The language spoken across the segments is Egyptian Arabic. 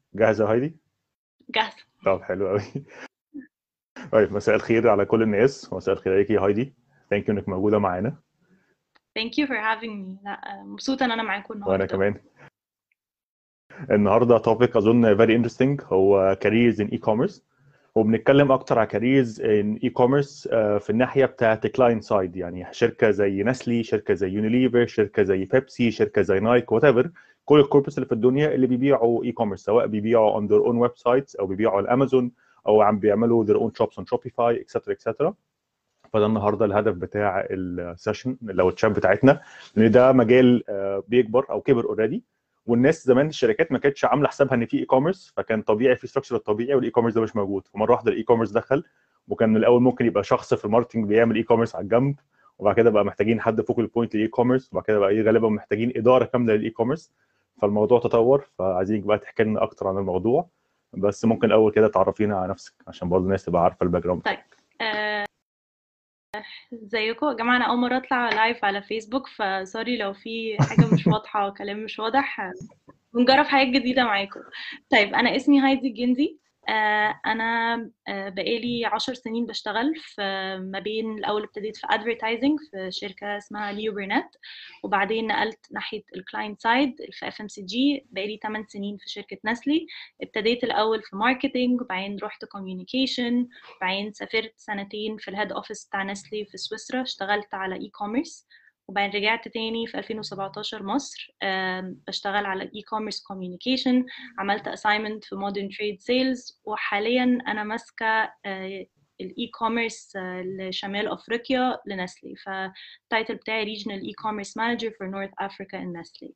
جاهزة يا هايدي؟ جاهزة طب حلو قوي طيب مساء الخير على كل الناس مساء الخير عليكي يا هايدي ثانك يو انك موجودة معانا thank you for having me لا مبسوطة ان انا معاكم النهاردة وانا كمان النهارده توبيك اظن very interesting هو careers in e-commerce وبنتكلم اكتر على careers in e-commerce آه، في الناحيه بتاعت client side يعني شركه زي نسلي شركه زي يونيليفر شركه زي بيبسي شركه زي نايك وات ايفر كل الكوربس اللي في الدنيا اللي بيبيعوا اي كوميرس سواء بيبيعوا on their own web sites او بيبيعوا على امازون او عم بيعملوا their own shops on Shopify etc etc فده النهارده الهدف بتاع السيشن لو الشات بتاعتنا ان ده مجال آه، بيكبر او كبر اوريدي والناس زمان الشركات ما كانتش عامله حسابها ان في اي كوميرس فكان طبيعي في ستراكشر الطبيعي والاي كوميرس ده مش موجود فمره واحده الاي كوميرس دخل وكان من الاول ممكن يبقى شخص في الماركتنج بيعمل اي كوميرس على الجنب وبعد كده بقى محتاجين حد فوق البوينت للاي كوميرس وبعد كده بقى إيه غالبا محتاجين اداره كامله للاي كوميرس فالموضوع تطور فعايزينك بقى تحكي لنا اكتر عن الموضوع بس ممكن اول كده تعرفينا على نفسك عشان برضه الناس تبقى عارفه الباك جراوند طيب آه، ازيكم يا جماعة انا اول مرة اطلع لايف على فيسبوك فسوري لو في حاجة مش واضحة وكلام مش واضح آه، بنجرب حاجات جديدة معاكم طيب انا اسمي هايدي الجندي آه، انا آه، بقالي عشر سنين بشتغل في ما بين الاول ابتديت في advertising في شركة اسمها ليو برنت وبعدين نقلت ناحية الكلاينت سايد في اف ام سي جي بقالي 8 سنين في شركة نسلي ابتديت الاول في ماركتينج وبعدين رحت كوميونيكيشن بعدين سافرت سنتين في الهيد اوفيس بتاع نسلي في سويسرا اشتغلت على اي كوميرس وبعدين رجعت تاني في 2017 مصر آم، بشتغل على اي كوميرس كوميونيكيشن عملت اساينمنت في مودرن تريد سيلز وحاليا انا ماسكه الاي كوميرس لشمال افريقيا لنسلي فالتايتل بتاعي ريجنال اي كوميرس مانجر فور نورث افريكا ان نسلي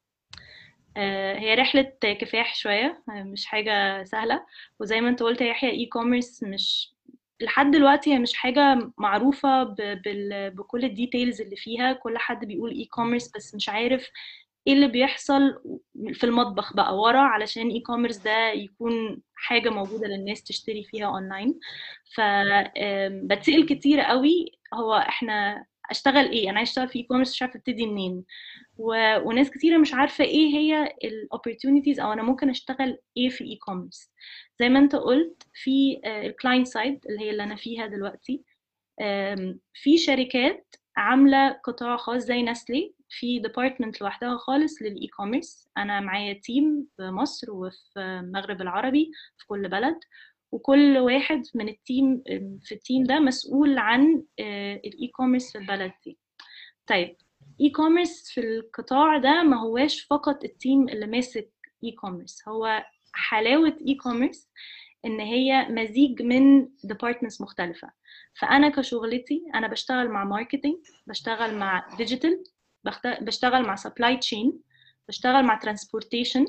آه، هي رحلة كفاح شوية آه، مش حاجة سهلة وزي ما انت قلت يا يحيى اي كوميرس مش لحد دلوقتي هي مش حاجة معروفة ب... بال... بكل الديتيلز اللي فيها كل حد بيقول اي كوميرس بس مش عارف ايه اللي بيحصل في المطبخ بقى ورا علشان اي كوميرس ده يكون حاجة موجودة للناس تشتري فيها اونلاين ف آم، بتسأل كتير قوي هو احنا اشتغل ايه انا عايز اشتغل في اي كوميرس مش عارفه ابتدي منين و... وناس كتيره مش عارفه ايه هي الاوبورتونيتيز او انا ممكن اشتغل ايه في اي كوميرس زي ما انت قلت في الكلاينت سايد اللي هي اللي انا فيها دلوقتي آم، في شركات عامله قطاع خاص زي نسلي في ديبارتمنت لوحدها خالص للاي كوميرس انا معايا تيم في مصر وفي المغرب العربي في كل بلد وكل واحد من التيم في التيم ده مسؤول عن الاي كوميرس في البلد دي طيب اي كوميرس في القطاع ده ما هواش فقط التيم اللي ماسك اي كوميرس هو حلاوة اي كوميرس ان هي مزيج من ديبارتمنتس مختلفة فانا كشغلتي انا بشتغل مع ماركتينج بشتغل مع ديجيتال بشتغل مع سبلاي تشين بشتغل مع ترانسبورتيشن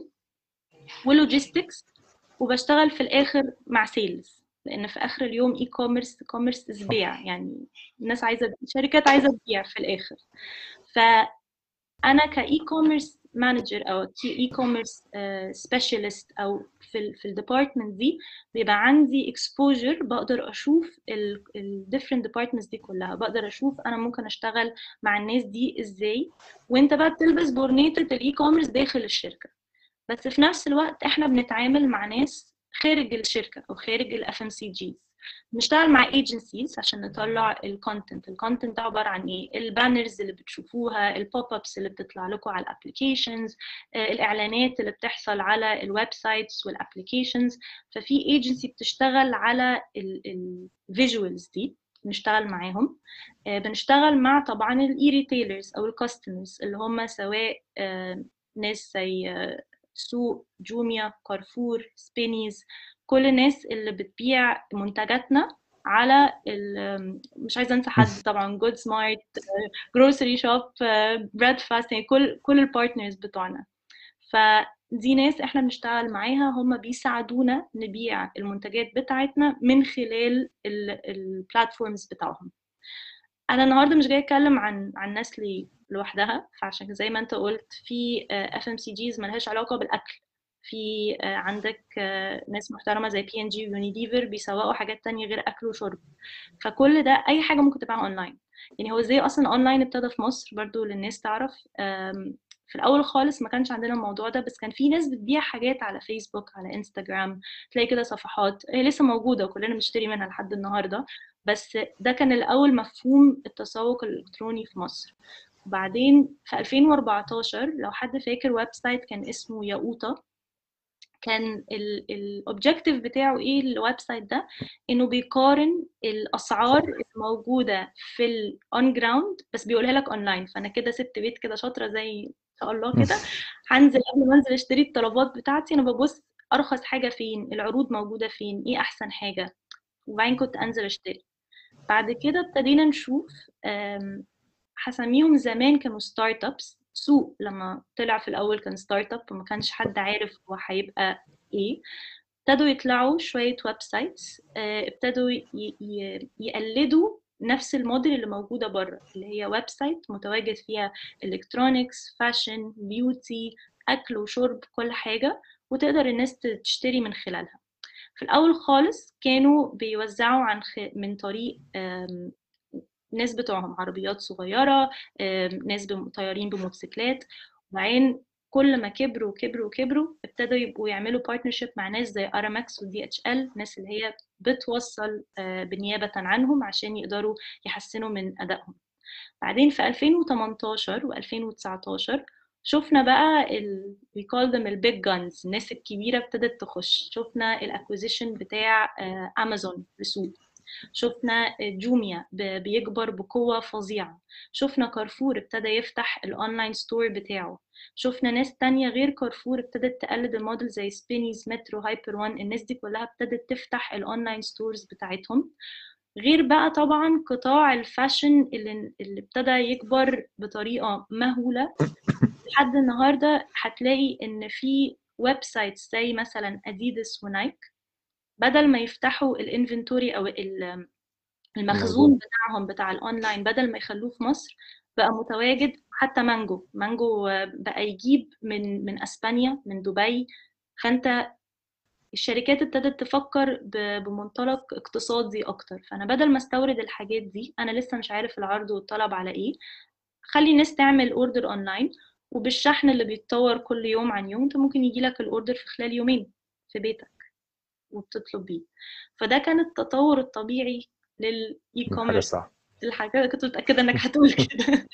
ولوجيستكس وبشتغل في الاخر مع سيلز لان في اخر اليوم اي كوميرس كوميرس از بيع يعني الناس عايزه شركات عايزه تبيع في الاخر فانا كاي كوميرس مانجر او اي كوميرس سبيشالست او في ال في الديبارتمنت دي بيبقى عندي اكسبوجر بقدر اشوف الديفرنت ديبارتمنتس دي كلها بقدر اشوف انا ممكن اشتغل مع الناس دي ازاي وانت بقى بتلبس بورنيطه الاي كوميرس داخل الشركه بس في نفس الوقت احنا بنتعامل مع ناس خارج الشركه او خارج الاف ام سي جيز بنشتغل مع ايجنسيز عشان نطلع الكونتنت الكونتنت ده عباره عن ايه البانرز اللي بتشوفوها البوب ابس اللي بتطلع لكم على الابلكيشنز الاعلانات اللي بتحصل على الويب سايتس والابلكيشنز ففي ايجنسي بتشتغل على الفيجوالز دي بنشتغل معاهم آه، بنشتغل مع طبعا الاي ريتيلرز او الكاستمرز اللي هم سواء آه، ناس زي آه، سوق جوميا كارفور سبينيز كل الناس اللي بتبيع منتجاتنا على ال- مش عايزه انسى حد طبعا جود سمارت جروسري شوب بريد فاست يعني كل كل البارتنرز بتوعنا فدي ناس احنا بنشتغل معاها هم بيساعدونا نبيع المنتجات بتاعتنا من خلال البلاتفورمز بتاعهم انا النهارده مش جايه اتكلم عن عن نسلي لوحدها فعشان زي ما انت قلت في اف ام سي جيز ملهاش علاقه بالاكل في آه، عندك آه، ناس محترمه زي بي ان جي ويونيليفر بيسوقوا حاجات تانية غير اكل وشرب فكل ده اي حاجه ممكن تباع اونلاين يعني هو ازاي اصلا اونلاين ابتدى في مصر برضو للناس تعرف آم، في الاول خالص ما كانش عندنا الموضوع ده بس كان في ناس بتبيع حاجات على فيسبوك على انستجرام تلاقي كده صفحات هي لسه موجوده وكلنا بنشتري منها لحد النهارده بس ده كان الاول مفهوم التسوق الالكتروني في مصر وبعدين في 2014 لو حد فاكر ويب سايت كان اسمه ياقوتا كان الاوبجيكتيف بتاعه ايه الويب سايت ده انه بيقارن الاسعار الموجوده في الاون جراوند بس بيقولها لك اونلاين فانا كده ست بيت كده شاطره زي ان شاء الله كده هنزل قبل ما انزل اشتري الطلبات بتاعتي انا ببص ارخص حاجه فين العروض موجوده فين ايه احسن حاجه وبعدين كنت انزل اشتري بعد كده ابتدينا نشوف هسميهم زمان كانوا ستارت ابس سوق لما طلع في الاول كان ستارت اب وما كانش حد عارف هو هيبقى ايه ابتدوا يطلعوا شويه ويب سايتس ابتدوا يقلدوا نفس الموديل اللي موجوده بره اللي هي ويب سايت متواجد فيها الكترونكس فاشن بيوتي اكل وشرب كل حاجه وتقدر الناس تشتري من خلالها في الاول خالص كانوا بيوزعوا عن خ... من طريق ناس بتوعهم عربيات صغيرة ناس طيارين بموتوسيكلات وبعدين كل ما كبروا وكبروا وكبروا ابتدوا يبقوا يعملوا بارتنرشيب مع ناس زي ارامكس ودي اتش ال ناس اللي هي بتوصل بنيابة عنهم عشان يقدروا يحسنوا من أدائهم بعدين في 2018 و2019 شفنا بقى ال we call them البيج جانز الناس الكبيرة ابتدت تخش شفنا الاكوزيشن بتاع امازون لسوق شفنا جوميا بيكبر بقوة فظيعة شفنا كارفور ابتدى يفتح الاونلاين ستور بتاعه شفنا ناس تانية غير كارفور ابتدت تقلد الموديل زي سبينيز مترو هايبر وان الناس دي كلها ابتدت تفتح الاونلاين ستورز بتاعتهم غير بقى طبعا قطاع الفاشن اللي, اللي ابتدى يكبر بطريقة مهولة لحد النهاردة هتلاقي ان في ويب سايتس زي مثلا اديداس ونايك بدل ما يفتحوا الانفنتوري او المخزون بتاعهم بتاع الاونلاين بدل ما يخلوه في مصر بقى متواجد حتى مانجو مانجو بقى يجيب من من اسبانيا من دبي فانت الشركات ابتدت تفكر بمنطلق اقتصادي اكتر فانا بدل ما استورد الحاجات دي انا لسه مش عارف العرض والطلب على ايه خلي الناس تعمل اوردر اونلاين وبالشحن اللي بيتطور كل يوم عن يوم انت ممكن يجي لك الاوردر في خلال يومين في بيتك وبتطلب بيه فده كان التطور الطبيعي للاي كوميرس الحاجه كنت متاكده انك هتقول كده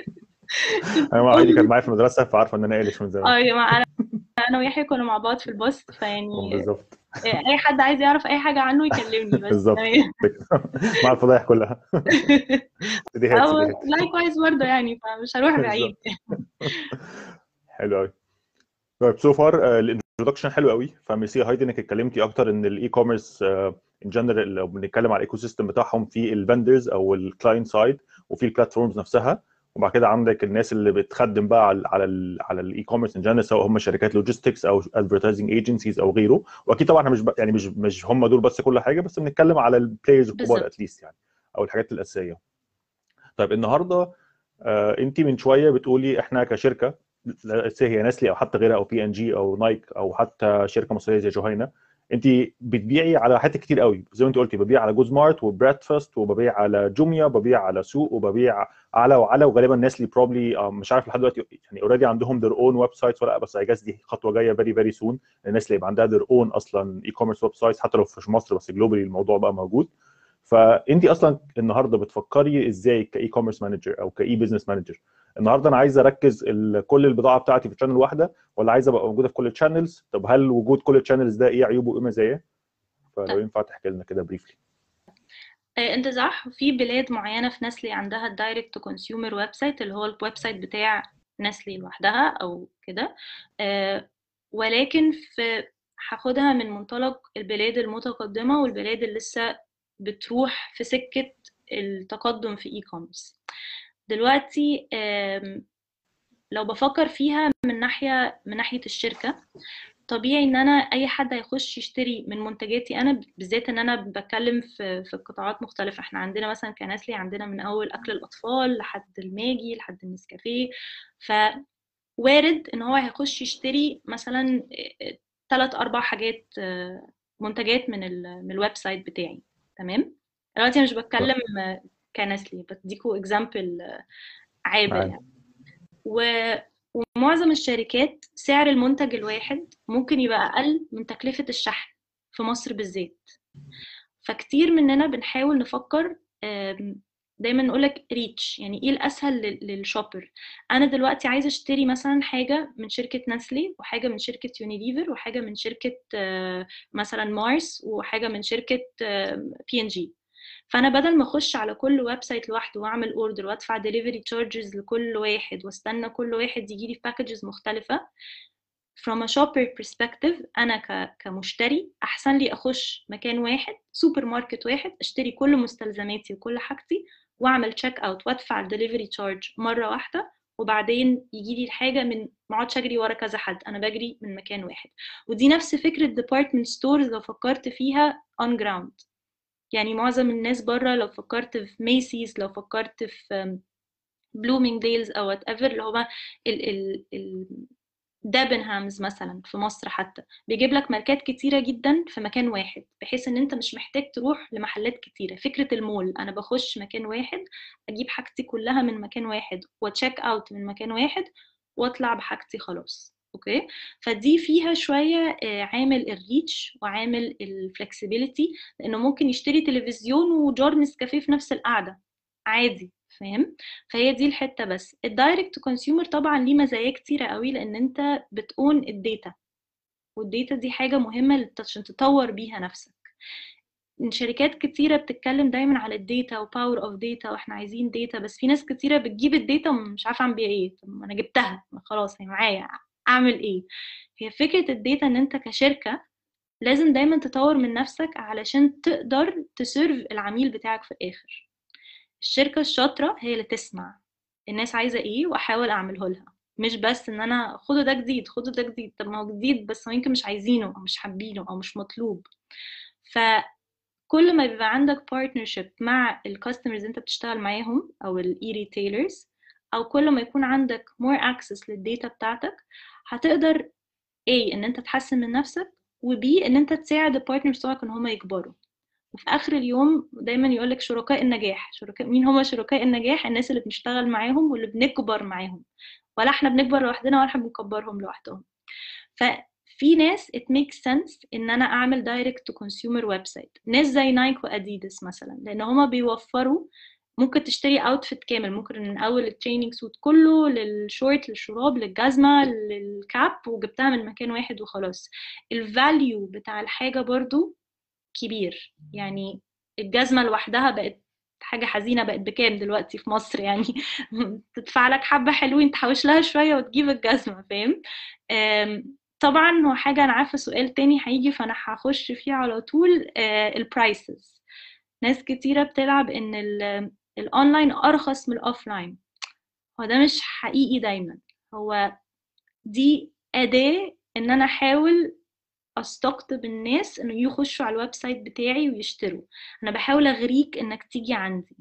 انا وعيدي كانت معايا في المدرسه فعارفه ان انا قالش من زمان اه يا جماعه انا ويحيى كنا مع بعض في الباص فيعني بالظبط اي حد عايز يعرف اي حاجه عنه يكلمني بس بالظبط مع الفضايح كلها دي لايك وايز برضه يعني فمش هروح بعيد حلو قوي طيب سو فار الانترودكشن حلو قوي فميرسي هايدي انك اتكلمتي اكتر ان الاي كوميرس ان جنرال لو بنتكلم على الايكو سيستم بتاعهم في الفندرز او الكلاينت سايد وفي البلاتفورمز نفسها وبعد كده عندك الناس اللي بتخدم بقى على على ال على الاي كوميرس ان جنرال سواء هم شركات لوجيستكس او ادفرتايزنج ايجنسيز او غيره واكيد طبعا احنا مش يعني مش مش هم دول بس كل حاجه بس بنتكلم على البلايرز الكبار اتليست يعني او الحاجات الاساسيه طيب النهارده آه انت من شويه بتقولي احنا كشركه هي نسلي او حتى غيرها او بي ان جي او نايك او حتى شركه مصريه زي جوهينا انت بتبيعي على حاجات كتير قوي زي ما انت قلتي ببيع على جوز مارت وبريدفاست وببيع على جوميا ببيع على سوق وببيع على وعلى وغالبا الناس اللي بروبلي مش عارف لحد دلوقتي يعني اوريدي عندهم their own ويب سايتس ولا بس اي جاس دي خطوه جايه فيري فيري سون الناس اللي يبقى عندها their own اصلا اي كوميرس ويب سايتس حتى لو في مصر بس جلوبالي الموضوع بقى موجود فانت اصلا النهارده بتفكري ازاي كاي كوميرس مانجر او كاي بزنس مانجر النهارده انا عايز اركز كل البضاعه بتاعتي في شانل واحده ولا عايز ابقى موجوده في كل الشانلز طب هل وجود كل الشانلز ده ايه عيوبه وايه مزاياه فلو ينفع تحكي لنا كده بريفلي انت صح في بلاد معينه في نسلي عندها الدايركت تو كونسيومر ويب سايت اللي هو الويب سايت بتاع نسلي لوحدها او كده ولكن في هاخدها من منطلق البلاد المتقدمه والبلاد اللي لسه بتروح في سكه التقدم في اي كوميرس دلوقتي لو بفكر فيها من ناحيه من ناحيه الشركه طبيعي ان انا اي حد هيخش يشتري من منتجاتي انا بالذات ان انا بتكلم في في قطاعات مختلفه احنا عندنا مثلا كنسلي عندنا من اول اكل الاطفال لحد الماجي لحد النسكافيه فوارد ان هو هيخش يشتري مثلا ثلاث اربع حاجات منتجات من ال من الويب سايت بتاعي تمام دلوقتي مش بتكلم كنسلي بديكوا اكزامبل عابر يعني و ومعظم الشركات سعر المنتج الواحد ممكن يبقى أقل من تكلفة الشحن في مصر بالذات فكتير مننا بنحاول نفكر دايما نقولك ريتش يعني ايه الاسهل للشوبر انا دلوقتي عايزه اشتري مثلا حاجه من شركه نسلي وحاجه من شركه يونيليفر وحاجه من شركه مثلا مارس وحاجه من شركه بي ان جي فانا بدل ما اخش على كل ويب سايت لوحده واعمل اوردر وادفع ديليفري تشارجز لكل واحد واستنى كل واحد يجي لي في باكجز مختلفه from a shopper perspective انا ك... كمشتري احسن لي اخش مكان واحد سوبر ماركت واحد اشتري كل مستلزماتي وكل حاجتي واعمل تشيك اوت وادفع الدليفري تشارج مره واحده وبعدين يجي لي الحاجه من ما اقعدش اجري ورا كذا حد انا بجري من مكان واحد ودي نفس فكره ديبارتمنت ستورز لو فكرت فيها اون جراوند يعني معظم الناس بره لو فكرت في ميسيز لو فكرت في بلومينج ديلز او وات ايفر اللي هو ال ال ال دابنهامز مثلا في مصر حتى بيجيب لك ماركات كتيرة جدا في مكان واحد بحيث ان انت مش محتاج تروح لمحلات كتيرة فكرة المول انا بخش مكان واحد اجيب حاجتي كلها من مكان واحد وتشيك اوت من مكان واحد واطلع بحاجتي خلاص اوكي فدي فيها شويه عامل الريتش وعامل الفلكسبيليتي لانه ممكن يشتري تلفزيون وجار نسكافيه في نفس القعده عادي فاهم فهي دي الحته بس الدايركت كونسيومر طبعا ليه مزايا كتيره قوي لان انت بتقون الداتا والداتا دي حاجه مهمه عشان تطور بيها نفسك شركات كتيره بتتكلم دايما على الداتا وباور اوف داتا واحنا عايزين داتا بس في ناس كتيره بتجيب الداتا ومش عارفه اعمل بيها ايه طب انا جبتها خلاص هي معايا اعمل ايه هي فكره الداتا ان انت كشركه لازم دايما تطور من نفسك علشان تقدر تسيرف العميل بتاعك في الاخر الشركه الشاطره هي اللي تسمع الناس عايزه ايه واحاول اعمله لها مش بس ان انا خدوا ده جديد خدوا ده جديد طب ما هو جديد بس هو يمكن مش عايزينه او مش حابينه او مش مطلوب فكل ما بيبقى عندك بارتنرشيب مع الكاستمرز انت بتشتغل معاهم او الاي ريتيلرز او كل ما يكون عندك more access للداتا بتاعتك هتقدر A ان انت تحسن من نفسك وB ان انت تساعد البارتنر بتوعك ان هم يكبروا وفي اخر اليوم دايما يقولك شركاء النجاح شركاء مين هم شركاء النجاح الناس اللي بنشتغل معاهم واللي بنكبر معاهم ولا احنا بنكبر لوحدنا ولا احنا بنكبرهم لوحدهم ففي ناس it makes sense ان انا اعمل direct to consumer ويب سايت ناس زي نايك واديداس مثلا لان هما بيوفروا ممكن تشتري اوتفيت كامل ممكن من اول التريننج سوت كله للشورت للشراب للجزمه للكاب وجبتها من مكان واحد وخلاص الفاليو بتاع الحاجه برضو كبير يعني الجزمه لوحدها بقت حاجه حزينه بقت بكام دلوقتي في مصر يعني تدفع لك حبه حلوين تحوش لها شويه وتجيب الجزمه فاهم طبعا هو حاجه انا عارفه سؤال تاني هيجي فانا هخش فيه على طول البرايسز ناس كتيره بتلعب ان الاونلاين ارخص من الاوفلاين هو ده مش حقيقي دايما هو دي اداه ان انا احاول استقطب الناس انه يخشوا على الويب سايت بتاعي ويشتروا انا بحاول اغريك انك تيجي عندي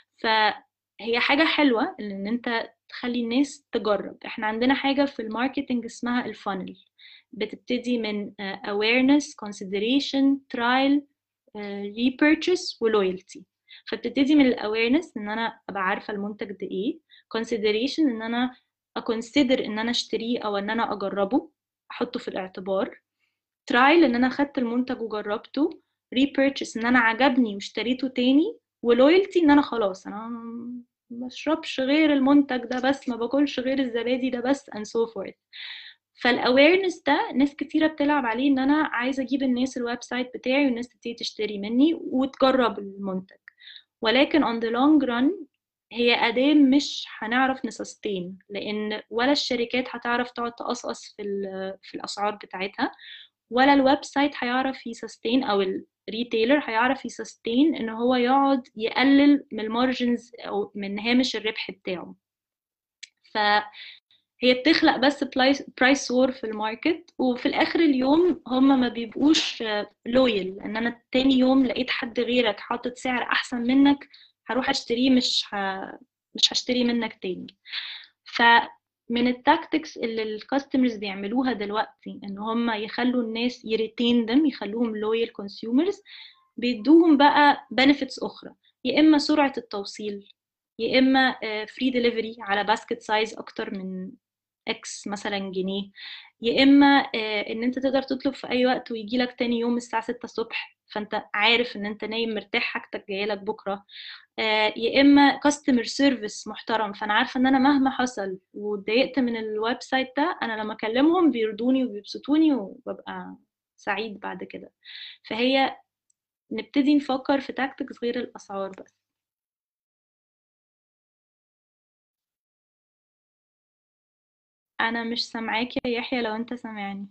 فهي حاجه حلوه ان انت تخلي الناس تجرب احنا عندنا حاجه في الماركتنج اسمها الفانل بتبتدي من awareness consideration trial repurchase ولويالتي فبتبتدي من الاويرنس ان انا ابقى عارفه المنتج ده ايه consideration ان انا اكونسيدر ان انا اشتريه او ان انا اجربه احطه في الاعتبار ترايل ان انا خدت المنتج وجربته repurchase ان انا عجبني واشتريته تاني ولويالتي ان انا خلاص انا ما بشربش غير المنتج ده بس ما باكلش غير الزبادي ده بس and so forth فالاويرنس ده ناس كتيره بتلعب عليه ان انا عايزه اجيب الناس الويب سايت بتاعي والناس تبتدي تشتري مني وتجرب المنتج ولكن on the long run هي أداة مش هنعرف نسستين لأن ولا الشركات هتعرف تقعد تقصقص في, في الأسعار بتاعتها ولا الويب سايت هيعرف يسستين أو الريتيلر هيعرف يسستين إن هو يقعد يقلل من المارجنز أو من هامش الربح بتاعه ف هي بتخلق بس برايس وور في الماركت وفي الاخر اليوم هم ما بيبقوش لويال ان انا تاني يوم لقيت حد غيرك حاطط سعر احسن منك هروح اشتريه مش ه... مش هشتري منك تاني فمن التاكتكس اللي الكاستمرز بيعملوها دلوقتي ان هم يخلوا الناس يريتين دم يخلوهم لويال كونسيومرز بيدوهم بقى بنفيتس اخرى يا اما سرعه التوصيل يا اما فري ديليفري على باسكت سايز اكتر من اكس مثلا جنيه يا اما آه، ان انت تقدر تطلب في اي وقت ويجي لك تاني يوم الساعه 6 الصبح فانت عارف ان انت نايم مرتاح حاجتك جايه لك بكره آه، يا اما كاستمر سيرفيس محترم فانا عارفه ان انا مهما حصل واتضايقت من الويب سايت ده انا لما اكلمهم بيرضوني وبيبسطوني وببقى سعيد بعد كده فهي نبتدي نفكر في تاكتكس غير الاسعار بس انا مش سامعاك يا يحيى لو انت سامعني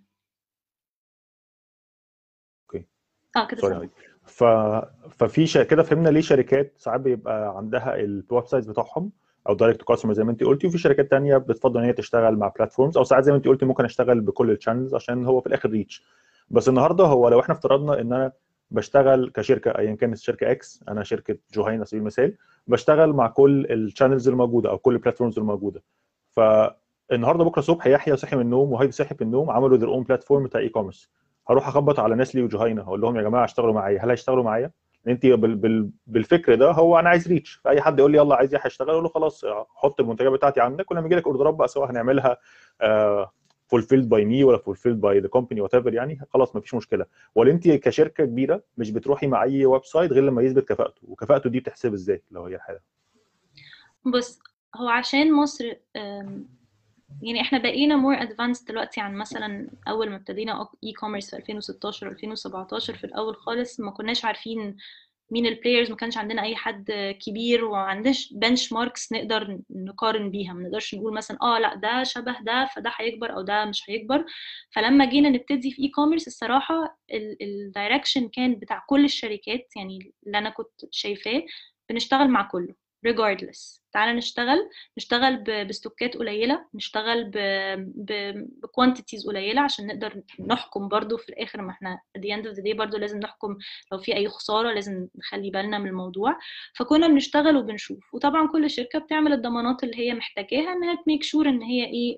اوكي اه كده سوري سامعك ف... ففي ش... كده فهمنا ليه شركات ساعات بيبقى عندها الويب سايتس بتوعهم او دايركت تو كاستمر زي ما انت قلتي وفي شركات تانية بتفضل ان هي تشتغل مع بلاتفورمز او ساعات زي ما انت قلتي ممكن اشتغل بكل الشانلز عشان هو في الاخر ريتش بس النهارده هو لو احنا افترضنا ان انا بشتغل كشركه ايا كانت الشركه اكس انا شركه جوهين على سبيل المثال بشتغل مع كل الشانلز الموجوده او كل البلاتفورمز الموجوده فالنهارده بكره الصبح يحيى صحي من النوم وهيدي صحي من النوم عملوا ذير اون بلاتفورم بتاع اي كوميرس هروح اخبط على نسلي وجهينه هقول لهم يا جماعه اشتغلوا معايا هل هيشتغلوا معايا؟ لان انت بال بال بالفكر ده هو انا عايز ريتش فاي حد يقول لي يلا عايز يحيى اشتغل اقول له خلاص حط المنتجات بتاعتي عندك ولما يجي لك اوردرات بقى سواء هنعملها فولفيلد باي مي ولا فولفيلد باي ذا كومباني وات ايفر يعني خلاص مفيش مشكله ولا انت كشركه كبيره مش بتروحي مع اي ويب سايت غير لما يثبت كفاءته وكفاءته دي بتحسب ازاي لو هي الحاله بص هو عشان مصر أم، يعني احنا بقينا more advanced دلوقتي عن مثلا اول ما ابتدينا اي كوميرس في 2016 2017 في الاول خالص ما كناش عارفين مين البلايرز ما كانش عندنا اي حد كبير وما عندناش بنش ماركس نقدر نقارن بيها ما نقدرش نقول مثلا اه لا ده شبه ده فده هيكبر او ده مش هيكبر فلما جينا نبتدي في اي كوميرس الصراحه الدايركشن كان بتاع كل الشركات يعني اللي انا كنت شايفاه بنشتغل مع كله regardless تعالى نشتغل نشتغل ب- بستوكات قليله نشتغل بكوانتيتيز قليله عشان نقدر نحكم برضو في الاخر ما احنا at the end of the day برضو لازم نحكم لو في اي خساره لازم نخلي بالنا من الموضوع فكنا بنشتغل وبنشوف وطبعا كل شركه بتعمل الضمانات اللي هي محتاجاها انها تميك شور ان هي ايه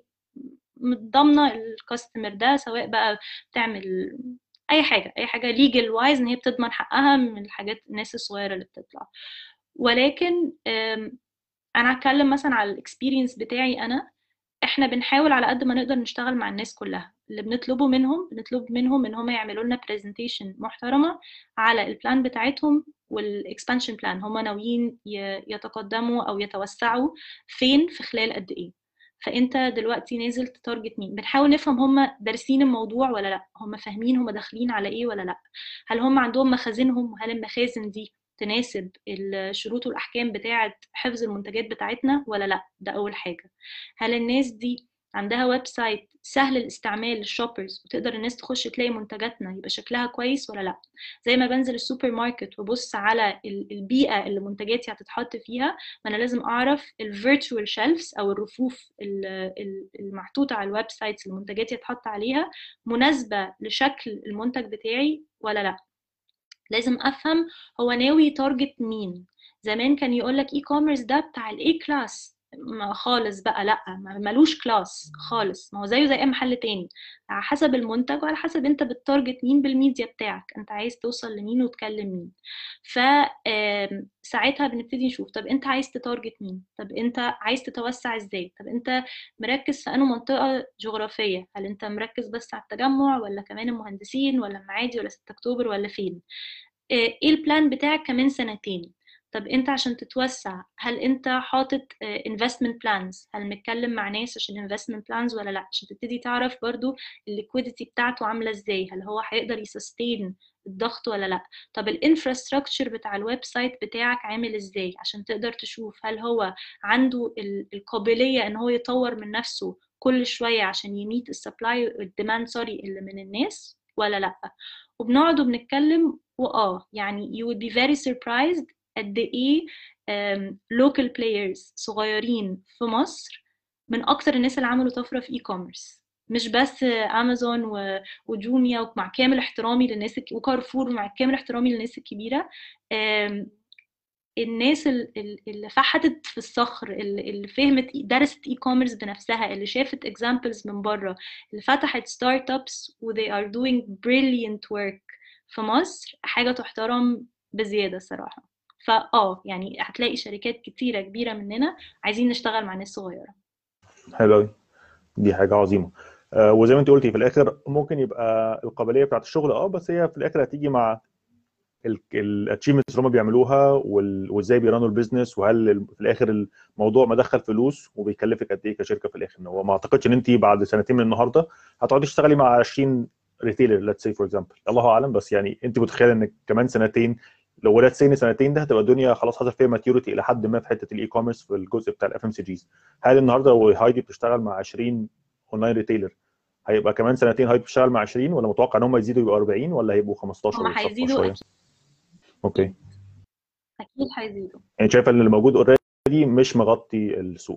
ضامنه الكاستمر ده سواء بقى بتعمل اي حاجه اي حاجه ليجل وايز ان هي بتضمن حقها من الحاجات الناس الصغيره اللي بتطلع ولكن أم، انا هتكلم مثلا على الاكسبيرينس بتاعي انا احنا بنحاول على قد ما نقدر نشتغل مع الناس كلها اللي بنطلبه منهم بنطلب منهم ان هم يعملوا لنا برزنتيشن محترمه على البلان بتاعتهم والاكسبانشن بلان هم ناويين ي- يتقدموا او يتوسعوا فين في خلال قد ايه فانت دلوقتي نازل تتارجت مين بنحاول نفهم هم دارسين الموضوع ولا لا هم فاهمين هم داخلين على ايه ولا لا هل هم عندهم مخازنهم وهل المخازن دي تناسب الشروط والأحكام بتاعة حفظ المنتجات بتاعتنا ولا لأ ده أول حاجة هل الناس دي عندها ويب سايت سهل الاستعمال للشوبرز وتقدر الناس تخش تلاقي منتجاتنا يبقى شكلها كويس ولا لا زي ما بنزل السوبر ماركت وابص على ال- البيئه اللي منتجاتي هتتحط فيها ما انا لازم اعرف الفيرتشوال شيلفز او الرفوف ال- ال- المحطوطه على الويب سايتس اللي منتجاتي هتحط عليها مناسبه لشكل المنتج بتاعي ولا لا لازم افهم هو ناوي يتارجت مين زمان كان يقول لك اي كوميرس ده بتاع الاي كلاس ما خالص بقى لا ما- ملوش كلاس خالص ما هو زيه زي اي محل تاني على حسب المنتج وعلى حسب انت بتتارجت مين بالميديا بتاعك انت عايز توصل لمين وتكلم مين ف آم، ساعتها بنبتدي نشوف طب انت عايز تتارجت مين طب انت عايز تتوسع ازاي طب انت مركز في انه منطقة جغرافية هل انت مركز بس على التجمع ولا كمان المهندسين ولا المعادي ولا 6 اكتوبر ولا فين ايه البلان بتاعك كمان سنتين طب انت عشان تتوسع هل انت حاطط investment plans هل متكلم مع ناس عشان investment plans ولا لا عشان تبتدي تعرف برضو الليكويديتي بتاعته عامله ازاي هل هو هيقدر يسستين الضغط ولا لا طب الانفراستراكشر بتاع الويب سايت بتاعك عامل ازاي عشان تقدر تشوف هل هو عنده ال- القابليه ان هو يطور من نفسه كل شويه عشان يميت السبلاي الديماند سوري اللي من الناس ولا لا وبنقعد وبنتكلم واه يعني you would be very surprised قد ايه um, local players صغيرين في مصر من اكتر الناس اللي عملوا طفره في اي كوميرس مش بس امازون و- وجوميا ومع كامل احترامي للناس الك- وكارفور ومع كامل احترامي للناس الكبيره um, الناس ال- ال- اللي فحتت في الصخر اللي اللي فهمت درست اي كوميرس بنفسها اللي شافت examples من بره اللي فتحت ستارت ابس و they are doing brilliant work في مصر حاجة تحترم بزيادة الصراحة فاه يعني هتلاقي شركات كتيرة كبيرة مننا عايزين نشتغل مع ناس صغيرة حلو قوي دي حاجه عظيمه آه، وزي ما انت قلتي في الاخر ممكن يبقى القابليه بتاعت الشغل اه بس هي في الاخر هتيجي مع الاتشيفمنتس اللي هم بيعملوها وال- وازاي بيرانوا البيزنس وهل ال- في الاخر الموضوع مدخل فلوس وبيكلفك قد ايه كشركه في الاخر ان هو ما اعتقدش ان انت بعد سنتين من النهارده هتقعدي تشتغلي مع 20 ريتيلر ليتس سي فور اكزامبل الله اعلم بس يعني انت متخيله ان كمان سنتين لو ولاد سن سنتين ده هتبقى الدنيا خلاص حصل فيها ماتيوريتي الى حد ما في حته الاي كوميرس في الجزء بتاع الاف ام سي جيز هل النهارده لو هايدي بتشتغل مع 20 اونلاين ريتيلر هيبقى كمان سنتين هايدي بتشتغل مع 20 ولا متوقع ان هم يزيدوا يبقوا 40 ولا هيبقوا 15 هما ويتصفوا هيزيدوا شويه أكيد اوكي أكيد هيزيدوا يعني شايفه ان اللي موجود اوريدي مش مغطي السوق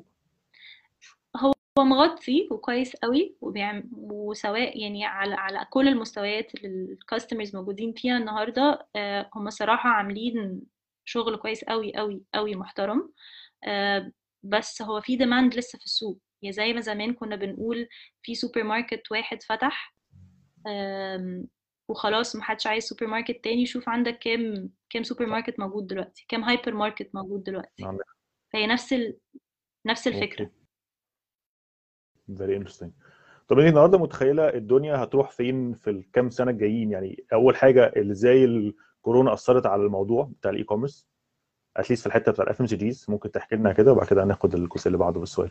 هو هو مغطي وكويس قوي وبيعمل وسواء يعني على على كل المستويات اللي الكاستمرز موجودين فيها النهارده آه، هم صراحة عاملين شغل كويس قوي قوي قوي محترم آه، بس هو في ديماند لسه في السوق يا زي ما زمان كنا بنقول في سوبر ماركت واحد فتح آم، وخلاص محدش عايز سوبر ماركت تاني شوف عندك كام كام سوبر ماركت موجود دلوقتي كام هايبر ماركت موجود دلوقتي عندك فهي نفس ال... نفس الفكرة اوكي فيري انترستنج طب انت النهارده متخيله الدنيا هتروح فين في الكام سنه الجايين يعني اول حاجه ازاي الكورونا اثرت على الموضوع بتاع الاي كوميرس اتليست في الحته بتاع الاف ام سي جيز ممكن تحكي لنا كده وبعد كده هناخد الجزء اللي بعده بالسؤال